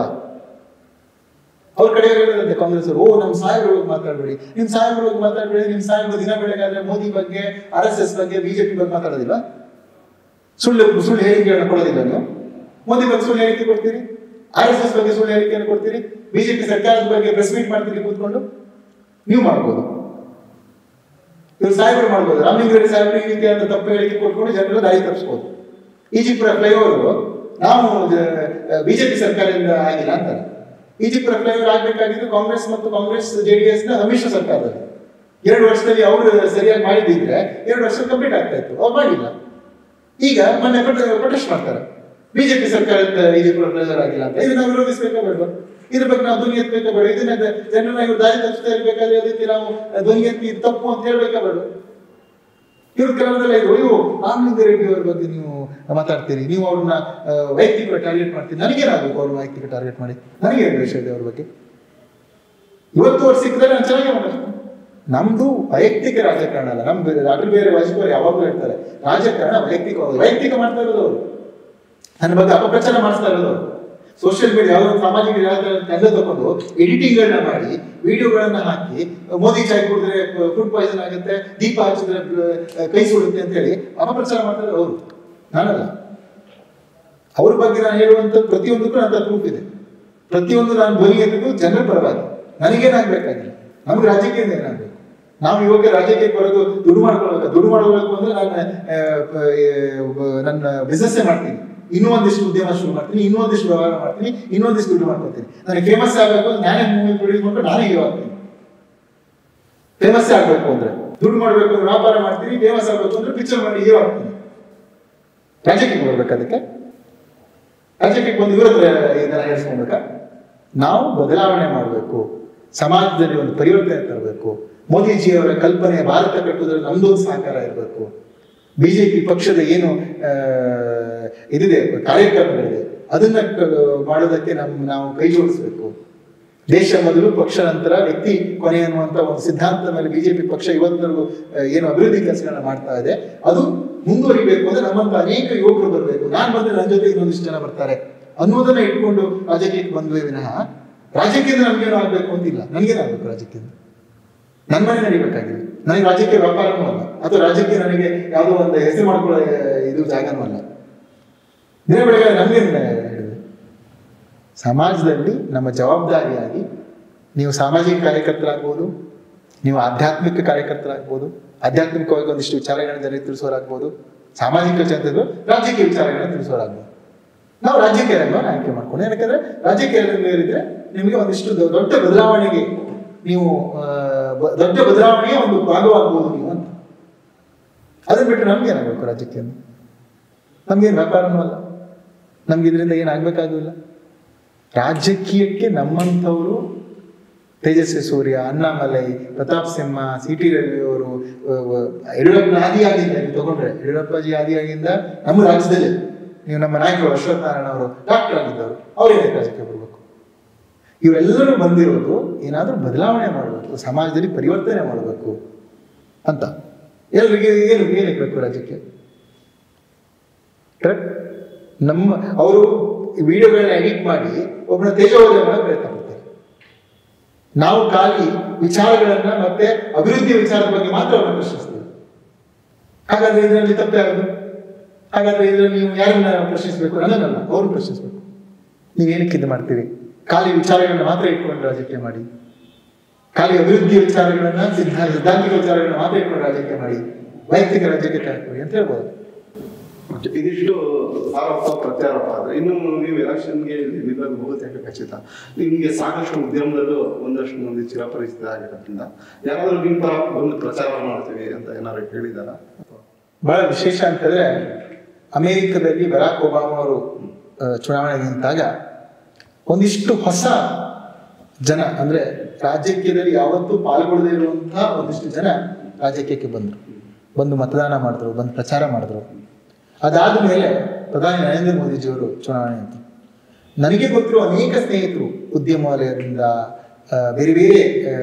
ಅವ್ರ ಕಡೆ ಹೇಳಿದಂತೆ ಕಾಂಗ್ರೆಸ್ ಅವರು ಓ ನಮ್ಮ ಸಾಹೇಬ್ರ ಬಗ್ಗೆ ಮಾತಾಡಬೇಡಿ ನಿಮ್ ಸಾಹೇಬ್ರ ಬಗ್ಗೆ ಮಾತಾಡಬೇಡಿ ನಿಮ್ ಸಾಹೇಬ್ರು ದಿನ ಬೆಳಗಾದ್ರೆ ಮೋದಿ ಬಗ್ಗೆ ಆರ್ ಎಸ್ ಎಸ್ ಬಗ್ಗೆ ಬಿಜೆಪಿ ಬಗ್ಗೆ ಮಾತಾಡೋದಿಲ್ಲ ಸುಳ್ಳು ಸುಳ್ಳು ಹೇಳಿಕೆಗಳನ್ನ ಕೊಡೋದಿಲ್ಲ ನೀವು ಮೋದಿ ಬಗ್ಗೆ ಸುಳ್ಳು ಹೇಳಿಕೆ ಕೊಡ್ತೀರಿ ಆರ್ ಎಸ್ ಎಸ್ ಬಗ್ಗೆ ಸುಳ್ಳು ಹೇಳಿಕೆಯನ್ನು ಕೊಡ್ತೀರಿ ಬಿಜೆಪಿ ಸರ್ಕಾರದ ಬಗ್ಗೆ ಪ್ರೆಸ್ ಮೀಟ್ ಮಾಡ್ತೀರಿ ಕೂತ್ಕೊಂಡು ನೀವು ಮಾಡ್ಬೋದು ಇವ್ರು ಸಾಹೇಬರು ಮಾಡ್ಬೋದು ರಾಮಲಿಂಗ ರೆಡ್ಡಿ ಸಾಹೇಬರು ಈ ರೀತಿಯಾದ ತಪ್ಪು ಹೇಳಿಕೆ ಕೊಟ್ಕೊಂಡು ಜನರು ದಾರಿ ತಪ್ಪಿಸ್ಬೋದು ಈಜಿಪ್ಟ್ ಫ್ಲೈಓವರ್ ನಾವು ಬಿಜೆಪಿ ಸರ್ಕಾರದಿಂದ ಆಗಿಲ್ಲ ಅಂತಾರೆ ಈಜಿಪ್ಟ್ ಫ್ಲೈಓವರ್ ಆಗ್ಬೇಕಾಗಿದ್ದು ಕಾಂಗ್ರೆಸ್ ಮತ್ತು ಕಾಂಗ್ರೆಸ್ ಜೆಡಿಎಸ್ ನ ಸಮ್ಮಿಶ್ರ ಸರ್ಕಾರದಲ್ಲಿ ಎರಡು ವರ್ಷದಲ್ಲಿ ಅವರು ಸರಿಯಾಗಿ ಮಾಡಿದ್ದಿದ್ರೆ ಎರಡು ವರ್ಷ ಕಂಪ್ಲೀಟ್ ಆಗ್ತಾ ಇತ್ತು ಅವ್ರು ಮಾಡಿಲ್ಲ ಈಗ ಮೊನ್ನೆ ಪ್ರೊಟೆಸ್ಟ್ ಮಾಡ್ತಾರೆ ಬಿಜೆಪಿ ಸರ್ಕಾರದ ಈಜಿಪ್ಟ್ ಫ್ಲೈಓವರ್ ಆಗಿಲ್ಲ ಅಂತ ಇದನ್ನ ನಾವು ವಿರೋಧಿಸಬೇಕಾ ಬೇಡವಾ ಇದ್ರ ಬಗ್ಗೆ ನಾವು ಧ್ವನಿ ಎತ್ತಬೇಕಾ ಬೇಡ ಇದನ್ನ ಜನರನ್ನ ಇವ್ರು ದಾರಿ ತಪ್ಪಿಸ್ತಾ ಇರ್ಬೇಕಾದ್ರೆ ಅದಕ್ಕೆ ನಾವು ಧ್ವನಿ ಎತ್ತಿ ಇದು ತಪ್ಪು ಅಂತ ಹೇಳ್ಬೇಕಾ ಬೇಡ ಇವ್ರ ಕೆಲವರೆಲ್ಲ ಇದು ಅಯ್ಯೋ ರಾಮಲಿಂಗ ರೆಡ್ಡಿ ಅವ್ರ ಬಗ್ಗೆ ನೀವು ಮಾತಾಡ್ತೀರಿ ನೀವು ಅವ್ರನ್ನ ಆ, ವೈಯಕ್ತಿಕ ಟಾರ್ಗೆಟ್ ಮಾಡ್ತೀರಿ ನನಗೇನಾಗಬೇಕು ಅವ್ರ ವೈಯಕ್ತಿಕ ಟಾರ್ಗೆಟ್ ಮಾಡಿ ನನಗೇನು ದ್ವೇಷ ಇದೆ ಅವ್ರ ಬಗ್ಗೆ ಇವತ್ತು ಅವ್ರು ಸಿಕ್ಕಿದ್ರೆ ನಾನು ಚೆನ್ನಾಗಿ ಮಾಡೋದು ನಮ್ದು ವೈಯಕ್ತಿಕ ರಾಜಕಾರಣ ಅಲ್ಲ ನಮ್ದು ಅಟಲ್ ಬಿಹಾರಿ ವಾಜಪೇಯಿ ಅವ್ರು ಯಾವಾಗಲೂ ಹೇಳ್ತಾರೆ ರಾಜಕಾರಣ ವೈಯಕ್ತಿಕ ವೈಯಕ್ತಿಕ ಮಾಡ್ತಾ ಇರೋದು ಅವರು ನನ್ನ ಬಗ್ಗೆ ಅಪಪ್ರಚಾರ ಮಾಡಿಸ್ತಾ ಇರೋದು ಅವರು ಸೋಷಿಯಲ್ ಮೀಡಿಯಾ ಯಾವುದೋ ಒಂದು ಸಾಮಾಜಿಕ ಜಾಲತಾಣ ತಂಡ ತಗೊಂಡು ಎಡಿಟಿಂಗ್ಗಳನ್ನ ಮಾಡಿ ವಿಡಿಯೋಗಳನ್ನ ಹಾಕಿ ಮೋದಿ ಚಾಯ್ ಕುಡಿದ್ರೆ ಫುಡ್ ಪಾಯ್ಸನ್ ಆಗುತ್ತೆ ದೀಪ ಹಚ್ಚಿದ್ರೆ ಆ, ಕೈ ಸುಡುತ್ತೆ ಅಂತ ಹೇಳಿ ಅಪಪ್ರಚಾರ ಮಾಡ್ತಾರೆ ಅವರು ನಾನಲ್ಲ ಅವ್ರ ಬಗ್ಗೆ ನಾನು ಹೇಳುವಂತ ಪ್ರತಿಯೊಂದಕ್ಕೂ ನನ್ನ ಪ್ರೂಫ್ ಇದೆ ಪ್ರತಿಯೊಂದು ನಾನು ಧ್ವನಿ ಎತ್ತಿದ್ದು ಜನರ ಪರವಾಗಿ ನನಗೇನಾಗಬೇಕಾಗಿಲ್ಲ ನಮ್ಗೆ ರಾಜಕೀಯದಿಂದ ಏನಾಗಬೇಕು ನಾವು ಇವಾಗ ರಾಜ್ಯಕ್ಕೆ ಬರೋದು ದುಡ್ಡು ಮಾಡ್ಕೊಳ್ಬೇಕು ದುಡ್ಡು ಮಾಡ್ಕೊಳ್ಬೇಕು ಅಂದ್ರೆ ನಾನು ಆ, ಪ- ಆ, ನನ್ನ ಬಿಸ್ನೆಸ್ಸೇ ಮಾಡ್ತೀನಿ ಇನ್ನೂ ಒಂದಿಷ್ಟು ಉದ್ಯಮ ಶುರು ಮಾಡ್ತೀನಿ ಇನ್ನೂ ಒಂದಿಷ್ಟು ವ್ಯವಹಾರ ಮಾಡ್ತೀನಿ ಇನ್ನೊಂದಿಷ್ಟು ದುಡ್ಡು ಮಾಡ್ಕೊತೀನಿ ನನಗೆ ಫೇಮಸ್ ಆಗಬೇಕು ಅಂದ್ರೆ ನಾನೇ ಮೂವಿ ಪ್ರೊಡ್ಯೂಸ್ ಮಾಡ್ಕೊಂಡು ನಾನೇ ಹೀರೋ ಆಗ್ತೀನಿ ಫೇಮಸ್ ಆಗ್ಬೇಕು ಅಂದ್ರೆ ದುಡ್ಡು ಮಾಡ್ಬೇಕು ಅಂದ್ರೆ ವ್ಯಾಪಾರ ಮಾಡ್ತೀನಿ ಫೇಮಸ್ ಆಗ್ಬೇಕು ಅಂದ್ರೆ ಪಿಕ್ಚರ್ ಮಾಡಿ ಹೀರೋ ಆಗ್ತೀನಿ ರಾಜ್ಯಕ್ಕೆ ಬರ್ಬೇಕು ಅದಕ್ಕೆ ರಾಜ್ಯಕ್ಕೆ ಬಂದು ಇವ್ರ ಹತ್ರ ಇದನ್ನ ಹೇಳ್ಸ್ಕೊಬೇಕಾ ನಾವು ಬದಲಾವಣೆ ಮಾಡಬೇಕು ಸಮಾಜದಲ್ಲಿ ಒಂದು ಪರಿವರ್ತನೆ ತರಬೇಕು ಮೋದಿಜಿಯವರ ಕಲ್ಪನೆ ಭಾರತ ಕಟ್ಟುವುದರಲ್ಲಿ ನಮ್ದೊಂದು ಸಹಕಾರ ಇರಬೇಕು ಬಿಜೆಪಿ ಪಕ್ಷದ ಏನು ಆ, ಇದಿದೆ ಕಾರ್ಯಕ್ರಮಗಳಿದೆ ಅದನ್ನ ಕ- ಮಾಡೋದಕ್ಕೆ ನಮ್ ನಾವು ಕೈ ಜೋಡಿಸ್ಬೇಕು ದೇಶ ಮೊದಲು ಪಕ್ಷ ನಂತರ ವ್ಯಕ್ತಿ ಕೊನೆ ಅನ್ನುವಂತ ಒಂದು ಸಿದ್ಧಾಂತದ ಮೇಲೆ ಬಿಜೆಪಿ ಪಕ್ಷ ಇವತ್ತಿನವರೆಗೂ ಆ, ಏನು ಅಭಿವೃದ್ಧಿ ಕೆಲಸಗಳನ್ನ ಮಾಡ್ತಾ ಇದೆ ಅದು ಮುಂದುವರಿಬೇಕು ಅಂದ್ರೆ ನಮ್ಮಂತ ಅನೇಕ ಯುವಕರು ಬರಬೇಕು ನಾನ್ ಬಂದ್ರೆ ನನ್ನ ಜೊತೆ ಇನ್ನೊಂದಿಷ್ಟು ಜನ ಬರ್ತಾರೆ ಅನ್ನೋದನ್ನ ಇಟ್ಕೊಂಡು ರಾಜಕೀಯಕ್ಕೆ ಬಂದ್ವಿ ವಿನಃ ರಾಜಕೀಯದಿಂದ ನಮ್ಗೇನು ಆಗ್ಬೇಕು ಅಂತಿಲ್ಲ ನನಗೇನಾಗಬೇಕು ರಾಜಕೀಯದಿಂದ ನನ್ನ ಮನೆ ನಡಿಬೇಕಾಗಿದೆ ನನಗೆ ರಾಜಕೀಯ ವ್ಯಾಪಾರನೂ ಅಲ್ಲ ಅಥವಾ ರಾಜ್ಯಕ್ಕೆ ನನಗೆ ಯಾವುದೋ ಒಂದು ಹೆಸರು ಮಾಡ್ಕೊಳ್ಳೋ ಆ, ಇದು ಜಾಗನೂ ಅಲ್ಲ ದಿನ ಬೆಳಗ್ಗೆ ನಮ್ಗೆ ಹೇಳಿದೆ ಸಮಾಜದಲ್ಲಿ ನಮ್ಮ ಜವಾಬ್ದಾರಿಯಾಗಿ ನೀವು ಸಾಮಾಜಿಕ ಕಾರ್ಯಕರ್ತರಾಗ್ಬೋದು ನೀವು ಆಧ್ಯಾತ್ಮಿಕ ಕಾರ್ಯಕರ್ತರಾಗ್ಬೋದು ಆಧ್ಯಾತ್ಮಿಕವಾಗಿ ಒಂದಿಷ್ಟು ವಿಚಾರಗಳನ್ನ ಜನರಿಗೆ ತಿಳಿಸೋರಾಗ್ಬೋದು ಸಾಮಾಜಿಕ ಜನತೆಗಳು ರಾಜಕೀಯ ವಿಚಾರಗಳನ್ನ ತಿಳಿಸೋರಾಗ್ಬೋದು ನಾವು ರಾಜಕೀಯ ರಂಗವನ್ನು ಆಯ್ಕೆ ಮಾಡ್ಕೊಂಡು ಯಾಕಂದ್ರೆ ರಾಜಕೀಯ ರಂಗದಲ್ಲಿದ್ರೆ ನಿಮಗೆ ಒಂದಿಷ್ಟು ದೊ- ದೊಡ್ಡ ಬದಲಾವಣೆಗೆ ನೀವು ಆ, ಬ- ದೊಡ್ಡ ಬದಲಾವಣೆಯ ಒಂದು ಭಾಗವಾಗ್ಬೋದು ನೀವು ಅಂತ ಅದನ್ನ ಬಿಟ್ಟು ನಮ್ಗೆ ಏನಾಗಬೇಕು ರಾಜಕೀಯ ನಮ್ಗೇನು ವ್ಯಾಪಾರನೂ ಅಲ್ಲ ನಮ್ಗೆ ಇದರಿಂದ ಏನಾಗಬೇಕಾಗಿಲ್ಲ ರಾಜಕೀಯಕ್ಕೆ ನಮ್ಮಂಥವರು ತೇಜಸ್ವಿ ಸೂರ್ಯ ಅಣ್ಣಾಮಲೈ ಪ್ರತಾಪ್ ಸಿಂಹ ಸಿ ಟಿ ರವಿ ಅವರು ಯಡಿಯೂರಪ್ಪನ ಆದಿಯಾಗಿಂದ ನೀವು ತಗೊಂಡ್ರೆ ಯಡಿಯೂರಪ್ಪಾಜಿ ಆದಿಯಾಗಿಂದ ನಮ್ಮ ರಾಜ್ಯದಲ್ಲೇ ನೀವು ನಮ್ಮ ನಾಯಕರು ಅಶ್ವತ್ಥ ನಾರಾಯಣ ಅವರು ಡಾಕ್ಟರ್ ಆಗಿದ್ದವರು ಅವ್ರೇನೇ ರಾಜಕೀಯ ಬರಬೇಕು ಇವರೆಲ್ಲರೂ ಬಂದಿರೋದು ಏನಾದರೂ ಬದಲಾವಣೆ ಮಾಡಬೇಕು ಸಮಾಜದಲ್ಲಿ ಪರಿವರ್ತನೆ ಮಾಡಬೇಕು ಅಂತ ಎಲ್ರಿಗೆ ಏನು ಏನಕ್ಕೆ ಬೇಕು ರಾಜ್ಯಕ್ಕೆ ಕರೆಕ್ಟ್ ನಮ್ಮ ಅವರು ವಿಡಿಯೋಗಳನ್ನ ಎಡಿಟ್ ಮಾಡಿ ಒಬ್ಬನ ತೇಜೋವಧೆ ಮಾಡೋ ಪ್ರಯತ್ನ ಪಡ್ತಾರೆ ನಾವು ಖಾಲಿ ವಿಚಾರಗಳನ್ನ ಮತ್ತೆ ಅಭಿವೃದ್ಧಿ ವಿಚಾರದ ಬಗ್ಗೆ ಮಾತ್ರ ಅವ್ರನ್ನ ಪ್ರಶ್ನಿಸ್ತೀವಿ ಹಾಗಾದ್ರೆ ಇದರಲ್ಲಿ ತಪ್ಪೇ ಆಗೋದು ಹಾಗಾದ್ರೆ ಇದರಲ್ಲಿ ನೀವು ಯಾರನ್ನ ಪ್ರಶ್ನಿಸಬೇಕು ನನ್ನನ್ನಲ್ಲ ಅವ್ರನ್ನ ಪ್ರಶ್ನಿಸ್ಬೇಕು ನೀವು ಏನಕ್ಕೆ ಇದು ಮಾಡ್ತೀರಿ ಖಾಲಿ ವಿಚಾರಗಳನ್ನ ಮಾತ್ರ ಇಟ್ಕೊಂಡು ರಾಜಕೀಯ ಮಾಡಿ ಖಾಲಿ ಅಭಿವೃದ್ಧಿ ವಿಚಾರಗಳನ್ನ ಸಿದ್ಧಾಂತ ಸಿದ್ಧಾಂತಿಕ ವಿಚಾರಗಳನ್ನ ಮಾತ್ರ ಇಟ್ಕೊಂಡು ರಾಜಕೀಯ ಮಾಡಿ ವೈಯಕ್ತಿಕ ರಾಜಕೀಯ ಹಾಕಿ ಅಂತ ಹೇಳ್ಬೋದು ಓಕೆ, ಇದಿಷ್ಟು ಆರೋಪ ಪ್ರತ್ಯಾರೋಪ ಆದ್ರೆ ಇನ್ನು ನೀವು ಎಲೆಕ್ಷನ್ಗೆ ನಿಲ್ಲಲು ಬಹುತೇಕ ಖಚಿತ ನಿಮ್ಗೆ ಸಾಕಷ್ಟು ಉದ್ಯಮದಲ್ಲೂ ಒಂದಷ್ಟು ಮಂದಿ ಚಿರಪರಿಚಿತ ಆಗಿರೋದ್ರಿಂದ ಯಾರಾದ್ರೂ ನಿಮ್ಮ ಪರ ಬಂದು ಪ್ರಚಾರ ಮಾಡ್ತೀವಿ ಅಂತ ಏನಾದ್ರು ಹೇಳಿದಾರ ಬಹಳ ವಿಶೇಷ ಅಂತಂದ್ರೆ ಅಮೆರಿಕದಲ್ಲಿ ಬರಾಕ್ ಒಬಾಮ ಅವರು ಆ, ಚುನಾವಣೆಗೆ ನಿಂತಾಗ ಒಂದಿಷ್ಟು ಹೊಸ ಜನ ಅಂದ್ರೆ ರಾಜಕೀಯದಲ್ಲಿ ಯಾವತ್ತೂ ಪಾಲ್ಗೊಳ್ಳದೇ ಇರುವಂತಹ ಒಂದಿಷ್ಟು ಜನ ರಾಜಕೀಯಕ್ಕೆ ಬಂದರು ಬಂದು ಮತದಾನ ಮಾಡಿದ್ರು ಬಂದು ಪ್ರಚಾರ ಮಾಡಿದ್ರು ಅದಾದ ಮೇಲೆ ಪ್ರಧಾನಿ ನರೇಂದ್ರ ಮೋದಿಜಿಯವರು ಚುನಾವಣೆ ನಿಂತರು ನನಗೆ ಗೊತ್ತಿರುವ ಅನೇಕ ಸ್ನೇಹಿತರು ಉದ್ಯಮ ವಲಯದಿಂದ ಆ, ಬೇರೆ ಬೇರೆ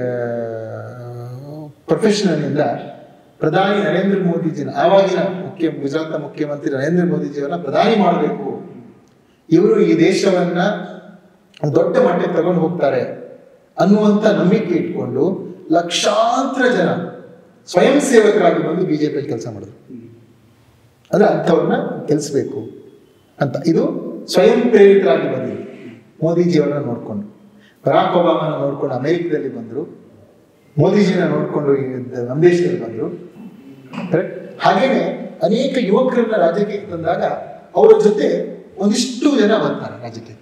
ಪ್ರೊಫೆಷನಲ್ನಿಂದ ಪ್ರಧಾನಿ ನರೇಂದ್ರ ಮೋದಿಜಿನ ಆವಾಗಿನ ಮುಖ್ಯ ಗುಜರಾತ್ನ ಮುಖ್ಯಮಂತ್ರಿ ನರೇಂದ್ರ ಮೋದಿಜಿಯವರನ್ನ ಪ್ರಧಾನಿ ಮಾಡಬೇಕು ಇವರು ಈ ದೇಶವನ್ನ ಒಂದು ದೊಡ್ಡ ಮಟ್ಟಕ್ಕೆ ತಗೊಂಡು ಹೋಗ್ತಾರೆ ಅನ್ನುವಂಥ ನಂಬಿಕೆ ಇಟ್ಕೊಂಡು ಲಕ್ಷಾಂತರ ಜನ ಸ್ವಯಂ ಸೇವಕರಾಗಿ ಬಂದು ಬಿಜೆಪಿಯಲ್ಲಿ ಕೆಲಸ ಮಾಡಿದ್ರು ಅಂದ್ರೆ ಅಂಥವ್ರನ್ನ ಗೆಲ್ಲಿಸ್ಬೇಕು ಅಂತ ಇದು ಸ್ವಯಂ ಪ್ರೇರಿತರಾಗಿ ಬಂದಿದೆ ಮೋದಿಜಿಯವರನ್ನ ನೋಡ್ಕೊಂಡು ಬರಾಕ್ ಒಬಾಮನ ನೋಡ್ಕೊಂಡು ಅಮೆರಿಕದಲ್ಲಿ ಬಂದರು ಮೋದಿಜಿನ ನೋಡ್ಕೊಂಡು ಈ ನಮ್ಮ ದೇಶದಲ್ಲಿ ಬಂದರು ಕರೆಕ್ಟ್ ಹಾಗೇನೆ ಅನೇಕ ಯುವಕರನ್ನ ರಾಜಕೀಯಕ್ಕೆ ತಂದಾಗ ಅವರ ಜೊತೆ ಒಂದಿಷ್ಟು ಜನ ಬರ್ತಾರೆ ರಾಜಕೀಯಕ್ಕೆ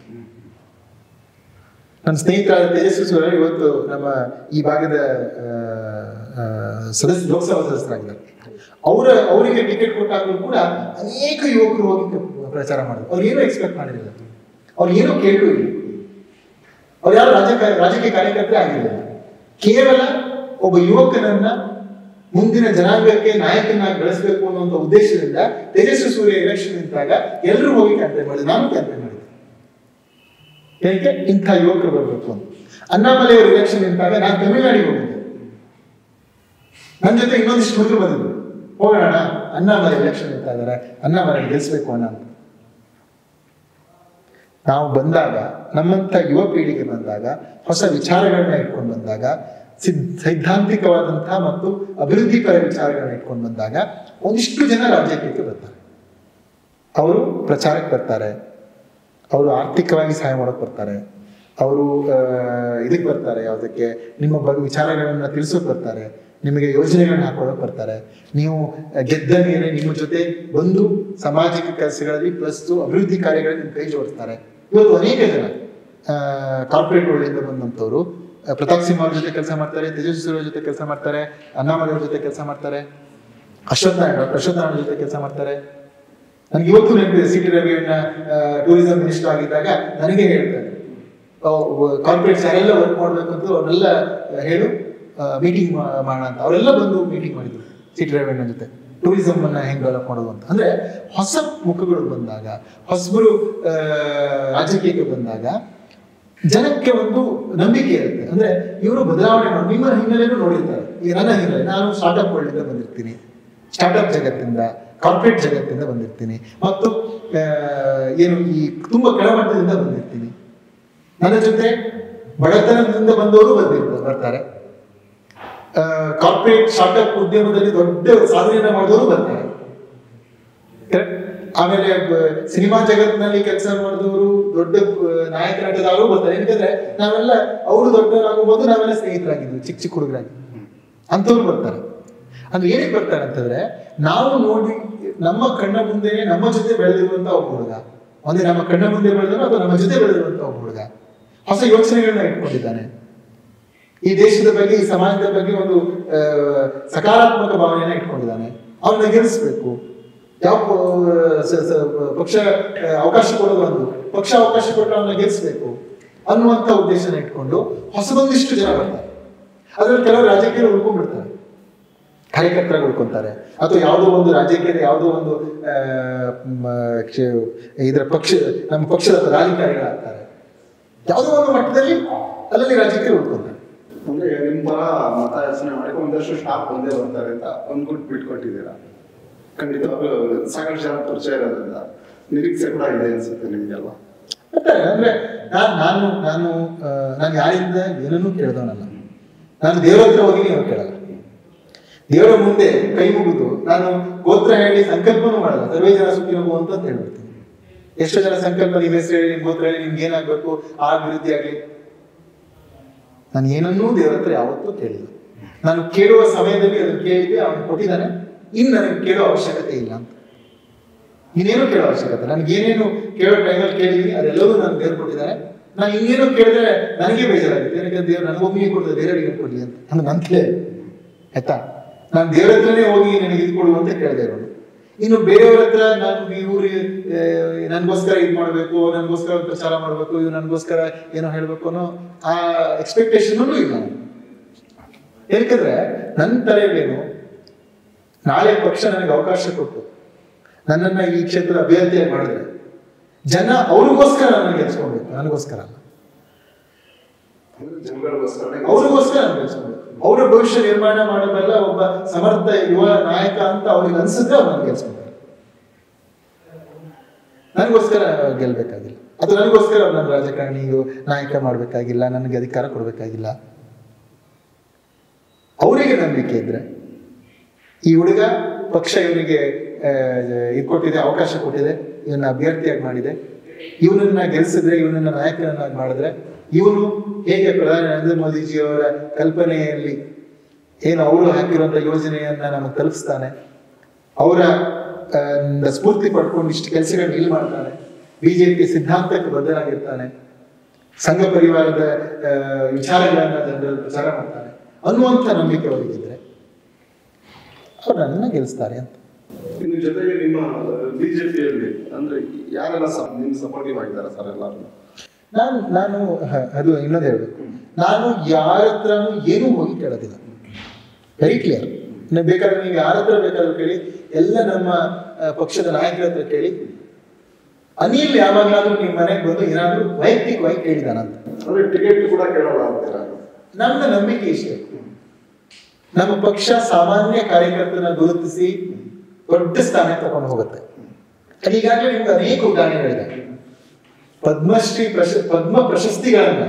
ನನ್ನ ಸ್ನೇಹಿತರಾದ ತೇಜಸ್ವಿ ಸೂರ್ಯ ಇವತ್ತು ನಮ್ಮ ಈ ಭಾಗದ ಆ, ಆ, ಸದಸ್ಯ ಲೋಕಸಭಾ ಸದಸ್ಯರಾಗಿದ್ದಾರೆ ಅವರ ಅವರಿಗೆ ಟಿಕೆಟ್ ಕೊಟ್ಟಾಗಲೂ ಕೂಡ ಅನೇಕ ಯುವಕರು ಹೋಗಿ ಪ್ರಚಾರ ಮಾಡಿದ್ರು ಅವ್ರು ಏನೂ ಎಕ್ಸ್ಪೆಕ್ಟ್ ಮಾಡಿರಲಿಲ್ಲ ಅವ್ರು ಏನೂ ಕೇಳೂ ಇಲ್ಲ ಅವ್ರು ಯಾರು ರಾಜಕಾರಿ ರಾಜಕೀಯ ಕಾರ್ಯಕರ್ತರೇ ಆಗಿರಲಿಲ್ಲ ಕೇವಲ ಒಬ್ಬ ಯುವಕನನ್ನ ಮುಂದಿನ ಜನಾಂಗಕ್ಕೆ ನಾಯಕನಾಗಿ ಬೆಳೆಸಬೇಕು ಅನ್ನುವಂಥ ಉದ್ದೇಶದಿಂದ ತೇಜಸ್ವಿ ಸೂರ್ಯ ಎಲೆಕ್ಷನ್ ನಿಂತಾಗ ಎಲ್ಲರೂ ಹೋಗಿ ಕ್ಯಾಂಪೇನ್ ಮಾಡಿದ್ರು ನಾನು ಕ್ಯಾಂಪೇನ್ ಮಾಡಿದ್ದೆ ಏಕೆ ಇಂಥ ಯುವಕರು ಬರಬೇಕು ಅಂತ ಅಣ್ಣಾಮಲೈ ಅವರು ಎಲೆಕ್ಷನ್ ನಿಂತಾಗ ನಾನು ತಮಿಳುನಾಡಿಗೆ ಹೋಗಿದ್ದೆ ನನ್ನ ಜೊತೆ ಇನ್ನೊಂದಿಷ್ಟು ಹುಡುಗರು ಬಂದಿದ್ರು ಹೋಗೋಣ ಅಣ್ಣಾಮಲೈ ಎಲೆಕ್ಷನ್ ನಿಂತಾ ಇದ್ದಾರೆ ಅಣ್ಣಾಮಲೈ ಗೆಲ್ಲಿಸ್ಬೇಕು ಅಣ್ಣ ಅಂತ ನಾವು ಬಂದಾಗ ನಮ್ಮಂಥ ಯುವ ಪೀಳಿಗೆ ಬಂದಾಗ ಹೊಸ ವಿಚಾರಗಳನ್ನ ಇಟ್ಕೊಂಡು ಬಂದಾಗ ಸಿದ್ ಸೈದ್ಧಾಂತಿಕವಾದಂತಹ ಮತ್ತು ಅಭಿವೃದ್ಧಿಪರ ವಿಚಾರಗಳನ್ನ ಇಟ್ಕೊಂಡು ಬಂದಾಗ ಒಂದಿಷ್ಟು ಜನ ರಾಜಕೀಯಕ್ಕೆ ಬರ್ತಾರೆ ಅವರು ಪ್ರಚಾರಕ್ಕೆ ಬರ್ತಾರೆ ಅವರು ಆರ್ಥಿಕವಾಗಿ ಸಹಾಯ ಮಾಡೋಕೆ ಬರ್ತಾರೆ ಅವರು ಇದಕ್ಕೆ ಬರ್ತಾರೆ ಯಾವುದಕ್ಕೆ ನಿಮ್ಮ ಬಗ್ಗೆ ವಿಚಾರಗಳನ್ನ ತಿಳಿಸೋಕೆ ಬರ್ತಾರೆ ನಿಮಗೆ ಯೋಜನೆಗಳನ್ನ ಹಾಕೊಳಕ್ ಬರ್ತಾರೆ ನೀವು ಗೆದ್ದ ಮೇಲೆ ನಿಮ್ಮ ಜೊತೆ ಬಂದು ಸಾಮಾಜಿಕ ಕೆಲಸಗಳಲ್ಲಿ ಪ್ಲಸ್ ಅಭಿವೃದ್ಧಿ ಕಾರ್ಯಗಳಲ್ಲಿ ನಿಮ್ಮ ಕೈ ಜೋಡಿಸ್ತಾರೆ ಇವತ್ತು ಅನೇಕ ಜನ ಕಾರ್ಪೊರೇಟ್ ಒಳ್ಳೆಯಿಂದ ಬಂದಂಥವ್ರು ಆ, ಪ್ರತಾಪ್ ಸಿಂಹ ಅವ್ರ ಜೊತೆ ಕೆಲಸ ಮಾಡ್ತಾರೆ ತೇಜಸ್ವಿ ಅವ್ರ ಜೊತೆ ಕೆಲಸ ಮಾಡ್ತಾರೆ ಅಣ್ಣಾಮಲೈ ಅವ್ರ ಜೊತೆ ಕೆಲಸ ಮಾಡ್ತಾರೆ ಅಶ್ವಥ್ ನಾರಾಯಣ ಡಾಕ್ಟರ್ ಅಶ್ವಥ್ ನಾರಾಯಣ ಜೊತೆ ಕೆಲಸ ಮಾಡ್ತಾರೆ ನನಗೆ ಇವತ್ತು ನೆನಪಿದೆ ಸಿ ಟಿ ರವಿಯನ್ನ ಟೂರಿಸಂ ಮಿನಿಸ್ಟರ್ ಆಗಿದ್ದಾಗ ನನಗೆ ಹೇಳ್ತಾರೆ ಕಾರ್ಪೊರೇಟ್ಸ್ ಯಾರೆಲ್ಲ ವರ್ಕ್ ಮಾಡ್ಬೇಕು ಅಂತ ಅವರೆಲ್ಲ ಹೇಳು ಮೀಟಿಂಗ್ ಮಾಡೋಣ ಅಂತ ಅವರೆಲ್ಲ ಬಂದು ಮೀಟಿಂಗ್ ಮಾಡಿದ್ರು ಸಿ ಟಿ ರವಿಯಣ್ಣ ಜೊತೆ ಟೂರಿಸಂ ಅನ್ನ ಹೆಂಗ್ ಡೆವಲಪ್ ಮಾಡೋದು ಅಂತ ಅಂದ್ರೆ ಹೊಸ ಮುಖಗಳು ಬಂದಾಗ ಹೊಸಬರು ಆ, ರಾಜಕೀಯಕ್ಕೆ ಬಂದಾಗ ಜನಕ್ಕೆ ಒಂದು ನಂಬಿಕೆ ಇರುತ್ತೆ ಅಂದ್ರೆ ಇವರು ಬದಲಾವಣೆ ಮಾಡಿ ನಿಮ್ಮ ಹಿನ್ನೆಲೆನೂ ನೋಡಿರ್ತಾರೆ ಈಗ ನನ್ನ ಹಿನ್ನೆಲೆ ನಾನು ಸ್ಟಾರ್ಟ್ಅಪ್ ವರ್ಲ್ಡಿಂದ ಬಂದಿರ್ತೀನಿ ಸ್ಟಾರ್ಟ್ಅಪ್ ಜಗತ್ತಿಂದ ಕಾರ್ಪೊರೇಟ್ ಜಗತ್ತಿಂದ ಬಂದಿರ್ತೀನಿ ಮತ್ತು ಆ, ಏನು ಈ ತುಂಬಾ ಕೆಳಮಟ್ಟದಿಂದ ಬಂದಿರ್ತೀನಿ ನನ್ನ ಜೊತೆ ಬಡತನದಿಂದ ಬಂದವರು ಬಂದಿರ್ತಾರೆ ಬರ್ತಾರೆ ಕಾರ್ಪೊರೇಟ್ ಸ್ಟಾರ್ಟ್ಅಪ್ ಉದ್ಯಮದಲ್ಲಿ ದೊಡ್ಡ ಸಾಧನೆಯನ್ನ ಮಾಡಿದವರು ಬರ್ತಾರೆ Correct? ಆಮೇಲೆ ಬ- ಸಿನಿಮಾ ಜಗತ್ತಿನಲ್ಲಿ ಕೆಲಸ ಮಾಡಿದವರು ದೊಡ್ಡ ಬ- ನಾಯಕ ನಟದವರು ಬರ್ತಾರೆ ಯಾಕಂದ್ರೆ ನಾವೆಲ್ಲ ಅವರು ದೊಡ್ಡವರಾಗುம்போದು ನಾವೆಲ್ಲ ಸ್ನೇಹಿತರಾಗಿದ್ವಿ ಚಿಕ್ಕ ಚಿಕ್ಕ ಹುಡುಗರಾಗಿ ಅಂಥವ್ರು ಬರ್ತಾರೆ ಅಂದ್ರೆ ಏನಕ್ಕೆ ಬರ್ತಾರೆ ಅಂತಂದ್ರೆ ನಾವು ನೋಡಿ ನಮ್ಮ ಕಣ್ಣ ಮುಂದೆ ನಮ್ಮ ಜೊತೆ ಬೆಳೆದಿರುವಂತ ಒಬ್ಬ ಹುಡುಗ ಒಂದೇ ನಮ್ಮ ಕಣ್ಣ ಮುಂದೆ ಬೆಳೆದ್ರು ಅಥವಾ ನಮ್ಮ ಜೊತೆ ಬೆಳೆದಿರುವಂತ ಒಬ್ಬ ಹುಡುಗ ಹೊಸ ಯೋಚನೆಗಳನ್ನ ಇಟ್ಕೊಂಡಿದ್ದಾನೆ ಈ ದೇಶದ ಬಗ್ಗೆ ಈ ಸಮಾಜದ ಬಗ್ಗೆ ಒಂದು ಆ, ಸಕಾರಾತ್ಮಕ ಭಾವನೆಯನ್ನ ಇಟ್ಕೊಂಡಿದ್ದಾನೆ ಅವನ್ನ ಗೆಲ್ಲಿಸ್ಬೇಕು ಯಾವ ಪ- ಸ- ಸ- ಪಕ್ಷ ಆ, ಅವಕಾಶ ಕೊಡೋದು ಒಂದು ಪಕ್ಷ ಅವಕಾಶ ಕೊಟ್ಟರೆ ಅವನ್ನ ಗೆಲ್ಲಿಸ್ಬೇಕು ಅನ್ನುವಂಥ ಉದ್ದೇಶನ ಇಟ್ಕೊಂಡು ಹೊಸದೊಂದಿಷ್ಟು ಜನ ಬರ್ತಾರೆ ಅದ್ರಲ್ಲಿ ಕೆಲವರು ರಾಜಕೀಯ ಉಳ್ಕೊಂಡ್ಬಿಡ್ತಾರೆ ಕಾರ್ಯಕರ್ತರಾಗಿ ಉಳ್ಕೊಂತಾರೆ ಅಥವಾ ಯಾವುದೋ ಒಂದು ರಾಜಕೀಯದ ಯಾವುದೋ ಒಂದು ಆ, ಮ, ಕ್ಷ- ಇದರ ಪಕ್ಷ ನಮ್ಮ ಪಕ್ಷದ ಪದಾಧಿಕಾರಿಗಳಾಗ್ತಾರೆ ಯಾವುದೋ ಒಂದು ಮಟ್ಟದಲ್ಲಿ ಅಲ್ಲಲ್ಲಿ ರಾಜಕೀಯ ಉಳ್ಕೊಂತಾರೆ ಅಂದ್ರೆ ನಿಮ್ ತರ ಮತ ಯಾಚನೆ ಮಾಡಿ ಒಂದಷ್ಟು ಸ್ಟಾಫ್ ಒಂದೇ ಬರ್ತಾರೆ ಅಂತ ಅಂದ್ಬಿಟ್ಟು ಬಿಟ್ಕೊಟ್ಟಿದ್ದೀರಾ ಖಂಡಿತವಾಗ್ಲೂ ಸಾಕಷ್ಟು ಜನ ಪರಿಚಯ ಇರೋದ್ರಿಂದ ನಿರೀಕ್ಷೆ ಕೂಡ ಇದೆ ಅನ್ಸುತ್ತೆ ನಿಮ್ಗೆಲ್ಲ ಬರ್ತಾರೆ ಅಂದ್ರೆ ನಾನ್ ನಾನು ನಾನು ಆ, ನಾನು ಯಾರಿಂದ ಏನನ್ನೂ ಕೇಳ್ದವನಲ್ಲ ನಾನು ದೇವರ ಹತ್ರ ಹೋಗಿ ಏನು ಕೇಳಲ್ಲ ದೇವರ ಮುಂದೆ ಕೈ ಮುಗಿದು ನಾನು ಗೋತ್ರ ಹೇಳಿ ಸಂಕಲ್ಪನೂ ಮಾಡಲ್ಲ ಸರ್ವೇ ಜನ ಸುಖಿ ಹೋಗು ಅಂತ ಹೇಳ್ಬಿಡ್ತೀನಿ ಎಷ್ಟೋ ಜನ ಸಂಕಲ್ಪ ನಿಮ್ಮ ಹೆಸರು ಹೇಳಿ ನಿಮ್ ಗೋತ್ರ ಹೇಳಿ ನಿಮ್ಗೆ ಏನಾಗ್ಬೇಕು ಆ ಅಭಿವೃದ್ಧಿ ಆಗ್ಲಿ ನಾನು ಏನನ್ನೂ ದೇವರ ಹತ್ರ ಯಾವತ್ತೂ ಕೇಳಿಲ್ಲ ನಾನು ಕೇಳುವ ಸಮಯದಲ್ಲಿ ಅದನ್ನು ಕೇಳಿದ್ದೆ ಅವನು ಕೊಟ್ಟಿದ್ದಾನೆ ಇನ್ನು ನನಗೆ ಕೇಳೋ ಅವಶ್ಯಕತೆ ಇಲ್ಲ ಅಂತ ಇನ್ನೇನು ಕೇಳೋ ಅವಶ್ಯಕತೆ ನನಗೆ ಏನೇನು ಕೇಳೋ ಟೈಮಲ್ಲಿ ಕೇಳಿದೀನಿ ಅದೆಲ್ಲವೂ ನಾನು ದೇವ್ರು ಕೊಟ್ಟಿದ್ದಾರೆ ನಾನು ಇನ್ನೇನು ಕೇಳಿದ್ರೆ ನನಗೆ ಬೇಜಾರಾಗುತ್ತೆ ಯಾಕಂದ್ರೆ ದೇವ್ರು ನನಗೊಬ್ಬನಿಗೆ ಕೊಡ್ತಾರೆ ಬೇರೆಯವರಿಗೆ ಕೊಡ್ಲಿ ಅಂತ ಅಂದ್ರೆ ನನ್ನ ತಲೆ ಆಯ್ತಾ ನಾನು ದೇವ್ರ ಹತ್ರನೇ ಹೋಗಿ ನನಗೆ ಇದು ಕೊಡು ಅಂತ ಕೇಳಿದೆ ಇರೋನು ಇನ್ನು ಬೇರೆಯವ್ರ ಹತ್ರ ನಾನು ಇವ್ರು ನನಗೋಸ್ಕರ ಇದು ಮಾಡಬೇಕು ನನಗೋಸ್ಕರ ಪ್ರಚಾರ ಮಾಡಬೇಕು ಇವ್ರು ನನಗೋಸ್ಕರ ಏನೋ ಹೇಳಬೇಕು ಅನ್ನೋ ಆ ಎಕ್ಸ್ಪೆಕ್ಟೇಷನ್ ಇಲ್ಲ ಯಾಕಂದ್ರೆ ನನ್ನ ತಲೆಯಲ್ಲೇನು ನಾಳೆ ಪಕ್ಷ ನನಗೆ ಅವಕಾಶ ಕೊಟ್ಟು ನನ್ನನ್ನ ಈ ಕ್ಷೇತ್ರದ ಅಭ್ಯರ್ಥಿಯಾಗಿ ಮಾಡಿದ್ರೆ ಜನ ಅವ್ರಿಗೋಸ್ಕರ ನನ್ನ ಗೆಲ್ಸ್ಕೊಳ್ಬೇಕು ನನಗೋಸ್ಕರ ಅಲ್ಲ ಅಂದ್ರೆ ಜನಗಳಿಗೋಸ್ಕರನೇ ಅವ್ರಿಗೋಸ್ಕರ ನಾನು ಗೆಲ್ಸ್ಕೊಳ್ಬೇಕು ಅವರ ಭವಿಷ್ಯ ನಿರ್ಮಾಣ ಮಾಡಬಲ್ಲ ಒಬ್ಬ ಸಮರ್ಥ ಯುವ ನಾಯಕ ಅಂತ ಅವ್ರಿಗೆ ಅನ್ಸಿದ್ರೆ ಅವ್ರು ನಾನು ಗೆಲ್ಸ್ಕೊಳ್ತಾರೆ ನನಗೋಸ್ಕರ ಗೆಲ್ಬೇಕಾಗಿಲ್ಲ ಅಥವಾ ನನಗೋಸ್ಕರ ಅವ್ರು ನನ್ನ ರಾಜಕಾರಣಿಯು ನಾಯಕ ಮಾಡಬೇಕಾಗಿಲ್ಲ ನನಗೆ ಅಧಿಕಾರ ಕೊಡಬೇಕಾಗಿಲ್ಲ ಅವರಿಗೆ ನಂಬಿಕೆ ಇದ್ರೆ ಈ ಹುಡುಗ ಪಕ್ಷ ಇವನಿಗೆ ಇದು ಕೊಟ್ಟಿದೆ ಅವಕಾಶ ಕೊಟ್ಟಿದೆ ಇವನ್ನ ಅಭ್ಯರ್ಥಿಯಾಗಿ ಮಾಡಿದೆ ಇವನನ್ನ ಗೆಲ್ಸಿದ್ರೆ ಇವನನ್ನ ನಾಯಕನನ್ನಾಗಿ ಮಾಡಿದ್ರೆ ಇವನು ಹೇಗೆ ಪ್ರಧಾನಿ ನರೇಂದ್ರ ಮೋದಿಜಿ ಅವರ ಕಲ್ಪನೆಯಲ್ಲಿ ಏನು ಅವರು ಹಾಕಿರುವಂತ ಯೋಜನೆಯನ್ನ ನಮಗೆ ತಲುಪಿಸ್ತಾನೆ ಅವರ ಆ, ದ ಸ್ಫೂರ್ತಿ ಪಡ್ಕೊಂಡು ಇಷ್ಟು ಕೆಲಸಗಳನ್ನ ಇಲ್ಲಿ ಮಾಡ್ತಾನೆ ಬಿಜೆಪಿ ಸಿದ್ಧಾಂತಕ್ಕೆ ಬದ್ಧರಾಗಿರ್ತಾನೆ ಸಂಘ ಪರಿವಾರದ ಆ, ವಿಚಾರಗಳನ್ನ ಜನರಲ್ಲಿ ಪ್ರಚಾರ ಮಾಡ್ತಾನೆ ಅನ್ನುವಂಥ ನಂಬಿಕೆ ಅವರಿಗಿದ್ರೆ ಅವ್ರು ನನ್ನನ್ನು ಗೆಲ್ಲಿಸ್ತಾರೆ ಅಂತ ಇನ್ನು ಜೊತೆಗೆ ನಿಮ್ಮ ಬಿಜೆಪಿಯಲ್ಲಿ ಅಂದ್ರೆ ಯಾರೆಲ್ಲ ಸ- ನಿಮ್ ಸಪೋರ್ಟಿವ್ ಆಗಿದ್ದಾರೆ ಸರ್ ಎಲ್ಲರೂ ನಾನು ನಾನು ಹ- ಅದು ಇನ್ನೊಂದು ಹೇಳ್ಬೇಕು ನಾನು ಯಾರ ಹತ್ರನೂ ಏನೂ ಹೋಗಿ ಕೇಳೋದಿಲ್ಲ ವೆರಿ ಕ್ಲಿಯರ್ ಬೇಕಾದ್ರೆ ನೀವು ಯಾರ ಹತ್ರ ಬೇಕಾದ್ರೂ ಕೇಳಿ ಎಲ್ಲ ನಮ್ಮ ಆ, ಪಕ್ಷದ ನಾಯಕರ ಹತ್ರ ಕೇಳಿ ಅನಿಲ್ ಯಾವಾಗಲಾದ್ರೂ ನಿಮ್ಮ ಮನೆಗೆ ಬಂದು ಏನಾದ್ರೂ ವೈಯಕ್ತಿಕವಾಗಿ ಕೇಳಿದಾನಂತ ಅಂದ್ರೆ ಟಿಕೆಟ್ ಕೂಡ ಕೇಳೋಲ್ಲ ಅಂತೀರಾ ನನ್ನ ನಂಬಿಕೆ ಇಷ್ಟೇ ನಮ್ಮ ಪಕ್ಷ ಸಾಮಾನ್ಯ ಕಾರ್ಯಕರ್ತನ ಗುರುತಿಸಿ ದೊಡ್ಡ ಸ್ಥಾನ ತಗೊಂಡು ಹೋಗುತ್ತೆ ಅದು ಈಗಾಗಲೇ ನಿಮ್ಗೆ ಅನೇಕ ಉದಾಹರಣೆಗಳಿದೆ ಪದ್ಮಶ್ರೀ ಪ್ರಶ ಪದ್ಮ ಪ್ರಶಸ್ತಿಗಳನ್ನ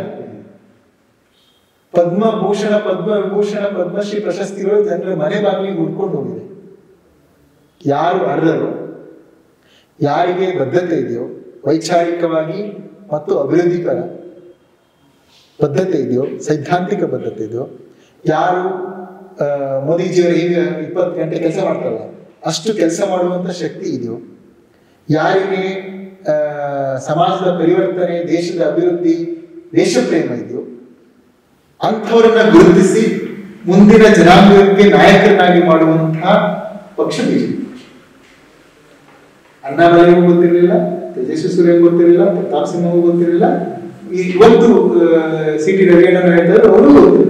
ಪದ್ಮಭೂಷಣ ಪದ್ಮವಿಭೂಷಣ ಪದ್ಮಶ್ರೀ ಪ್ರಶಸ್ತಿಗಳು ಜನರ ಮನೆ ಬಾಗಿಲಿಗೆ ಹುಡ್ಕೊಂಡು ಹೋಗಿದೆ ಯಾರು ಅರ್ಹರು ಯಾರಿಗೆ ಬದ್ಧತೆ ಇದೆಯೋ ವೈಚಾರಿಕವಾಗಿ ಮತ್ತು ಅಭಿವೃದ್ಧಿಕರ ಬದ್ಧತೆ ಇದೆಯೋ ಸೈದ್ಧಾಂತಿಕ ಬದ್ಧತೆ ಇದೆಯೋ ಯಾರು ಆ, ಮೋದಿಜಿಯವರು ಈಗ ಇಪ್ಪತ್ತು ಗಂಟೆ ಕೆಲಸ ಮಾಡ್ತಾರಲ್ಲ ಅಷ್ಟು ಕೆಲಸ ಮಾಡುವಂತ ಶಕ್ತಿ ಇದೆಯೋ ಯಾರಿಗೆ ಆ, ಸಮಾಜದ ಪರಿವರ್ತನೆ ದೇಶದ ಅಭಿವೃದ್ಧಿ ದೇಶ ಪ್ರೇಮ ಇದೆಯೋ ಅಂಥವರನ್ನ ಗುರುತಿಸಿ ಮುಂದಿನ ಜನಾಂಗಕ್ಕೆ ನಾಯಕರನ್ನಾಗಿ ಮಾಡುವಂತಹ ಪಕ್ಷ ಬಿಜೆಪಿ ಅಣ್ಣಾಮಲೈಗೂ ಗೊತ್ತಿರಲಿಲ್ಲ ತೇಜಸ್ವಿ ಸೂರ್ಯಗೂ ಗೊತ್ತಿರಲಿಲ್ಲ ಪ್ರತಾಪ್ ಸಿಂಹಗೂ ಗೊತ್ತಿರಲಿಲ್ಲ ಈ- ಇವತ್ತು ಸಿ ಟಿ ರವಿಯಣ್ಣ ಹೇಳ್ತಾರೆ ಅವರು ಗೊತ್ತಿಲ್ಲ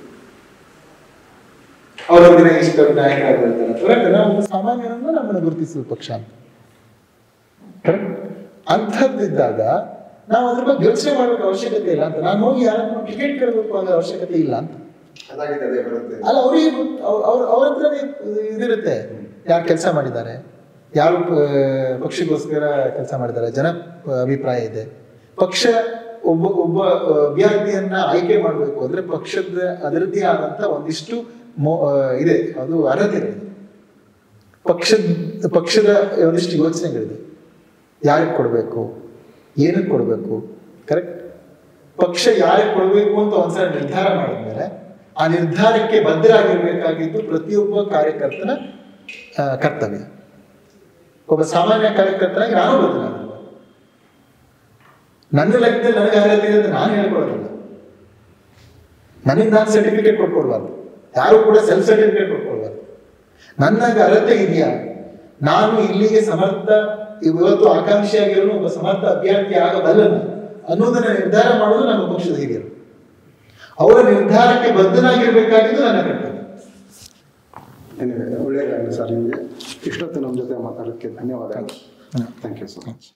ಅವರೊಂದಿನ ಇಷ್ಟು ದೊಡ್ಡ ನಾಯಕ ಆಗಿರ್ತಾರೆ ಕರೆಕ್ಟ್ ನಾವು ಸಾಮಾನ್ಯರನ್ನ ನಮ್ಮನ್ನು ಗುರುತಿಸುವ ಪಕ್ಷ ಅಂತ ಕರೆಕ್ಟ್ ಅಂಥದ್ದಿದ್ದಾಗ ನಾವು ಅದ್ರ ಬಗ್ಗೆ ಯೋಚನೆ ಮಾಡಬೇಕು ಅವಶ್ಯಕತೆ ಇಲ್ಲ ಅಂತ ನಾನು ಹೋಗಿ ಯಾರನ್ನು ಟಿಕೆಟ್ ಕೇಳಬೇಕು ಅನ್ನೋ ಅವಶ್ಯಕತೆ ಇಲ್ಲ ಅಂತ ಅದಾಗಿದೆ ಅದೇ ಬರುತ್ತೆ ಅಲ್ಲ ಅವ್ರಿಗೆ ಗೊತ್ತು- ಅವ್ರ ಅವ್ರ ಅವ್ರ ಹತ್ರನೇ ಇದಿರುತ್ತೆ ಯಾರು ಕೆಲಸ ಮಾಡಿದ್ದಾರೆ ಯಾರು ಪ- ಪಕ್ಷಕ್ಕೋಸ್ಕರ ಕೆಲಸ ಮಾಡಿದ್ದಾರೆ ಜನ ಅಭಿಪ್ರಾಯ ಇದೆ ಪಕ್ಷ ಒಬ್ಬ ಒಬ್ಬ ಅಭ್ಯರ್ಥಿಯನ್ನ ಆಯ್ಕೆ ಮಾಡಬೇಕು ಅಂದ್ರೆ ಪಕ್ಷದ ಅದರದ್ದೇ ಆದಂತ ಒಂದಿಷ್ಟು ಮೊ- ಆ, ಇದೆ ಅದು ಅರ್ಹತೆ ಇದೆ ಪಕ್ಷದ ಪಕ್ಷದ ಒಂದಿಷ್ಟು ಯೋಚನೆಗಳಿದೆ ಯಾರಿಗೆ ಕೊಡಬೇಕು ಏನಕ್ಕೆ ಕೊಡಬೇಕು ಕರೆಕ್ಟ್ ಪಕ್ಷ ಯಾರಿಗೆ ಕೊಡಬೇಕು ಅಂತ ಒಂದ್ಸಲ ನಿರ್ಧಾರ ಮಾಡಿದ್ಮೇಲೆ ಆ ನಿರ್ಧಾರಕ್ಕೆ ಬದ್ಧರಾಗಿರ್ಬೇಕಾಗಿದ್ದು ಪ್ರತಿಯೊಬ್ಬ ಕಾರ್ಯಕರ್ತನ ಆ, ಕರ್ತವ್ಯ ಒಬ್ಬ ಸಾಮಾನ್ಯ ಕಾರ್ಯಕರ್ತನಾಗಿ ನಾನು ಬದ್ಧನಾಗಿರ್ಬೇಕು ನನ್ನ ಲೆಕ್ಕದಲ್ಲಿ ನನಗೆ ಅರ್ಹತೆ ಇದೆ ಅಂತ ನಾನು ಹೇಳ್ಕೊಡೋದಿಲ್ಲ ನನಗೆ ನಾನು ಸರ್ಟಿಫಿಕೇಟ್ ಕೊಟ್ಕೊಡ್ಬಾರ್ದು ಯಾರು ಕೂಡ ಸೆಲ್ಫ್ ಸರ್ಟಿಫಿಕೇಟ್ ಕೊಟ್ಕೊಡ್ಬಾರ್ದು ನನಗೆ ಅರ್ಹತೆ ಇದೆಯಾ ನಾನು ಇಲ್ಲಿಗೆ ಸಮರ್ಥ ಇವತ್ತು ಆಕಾಂಕ್ಷಿಯಾಗಿರೋ ಒಬ್ಬ ಸಮರ್ಥ ಅಭ್ಯರ್ಥಿ ಆಗಬಲ್ಲನು ಅನ್ನೋದನ್ನ ನಿರ್ಧಾರ ಮಾಡೋದು ನಮ್ಮ ಪಕ್ಷದ ಹಿರಿಯರು ಅವರ ನಿರ್ಧಾರಕ್ಕೆ ಬದ್ಧನಾಗಿರ್ಬೇಕಾಗಿದ್ದು ನನ್ನ ಕರ್ತವ್ಯ ಒಳ್ಳೆಯದಾಗಲಿ ಸರ್ ನಿಮಗೆ ಇಷ್ಟೊತ್ತು ನಮ್ಮ ಜೊತೆ ಮಾತಾಡೋಕ್ಕೆ ಧನ್ಯವಾದಗಳು ಥ್ಯಾಂಕ್ ಯು ಸೊ ಮಚ್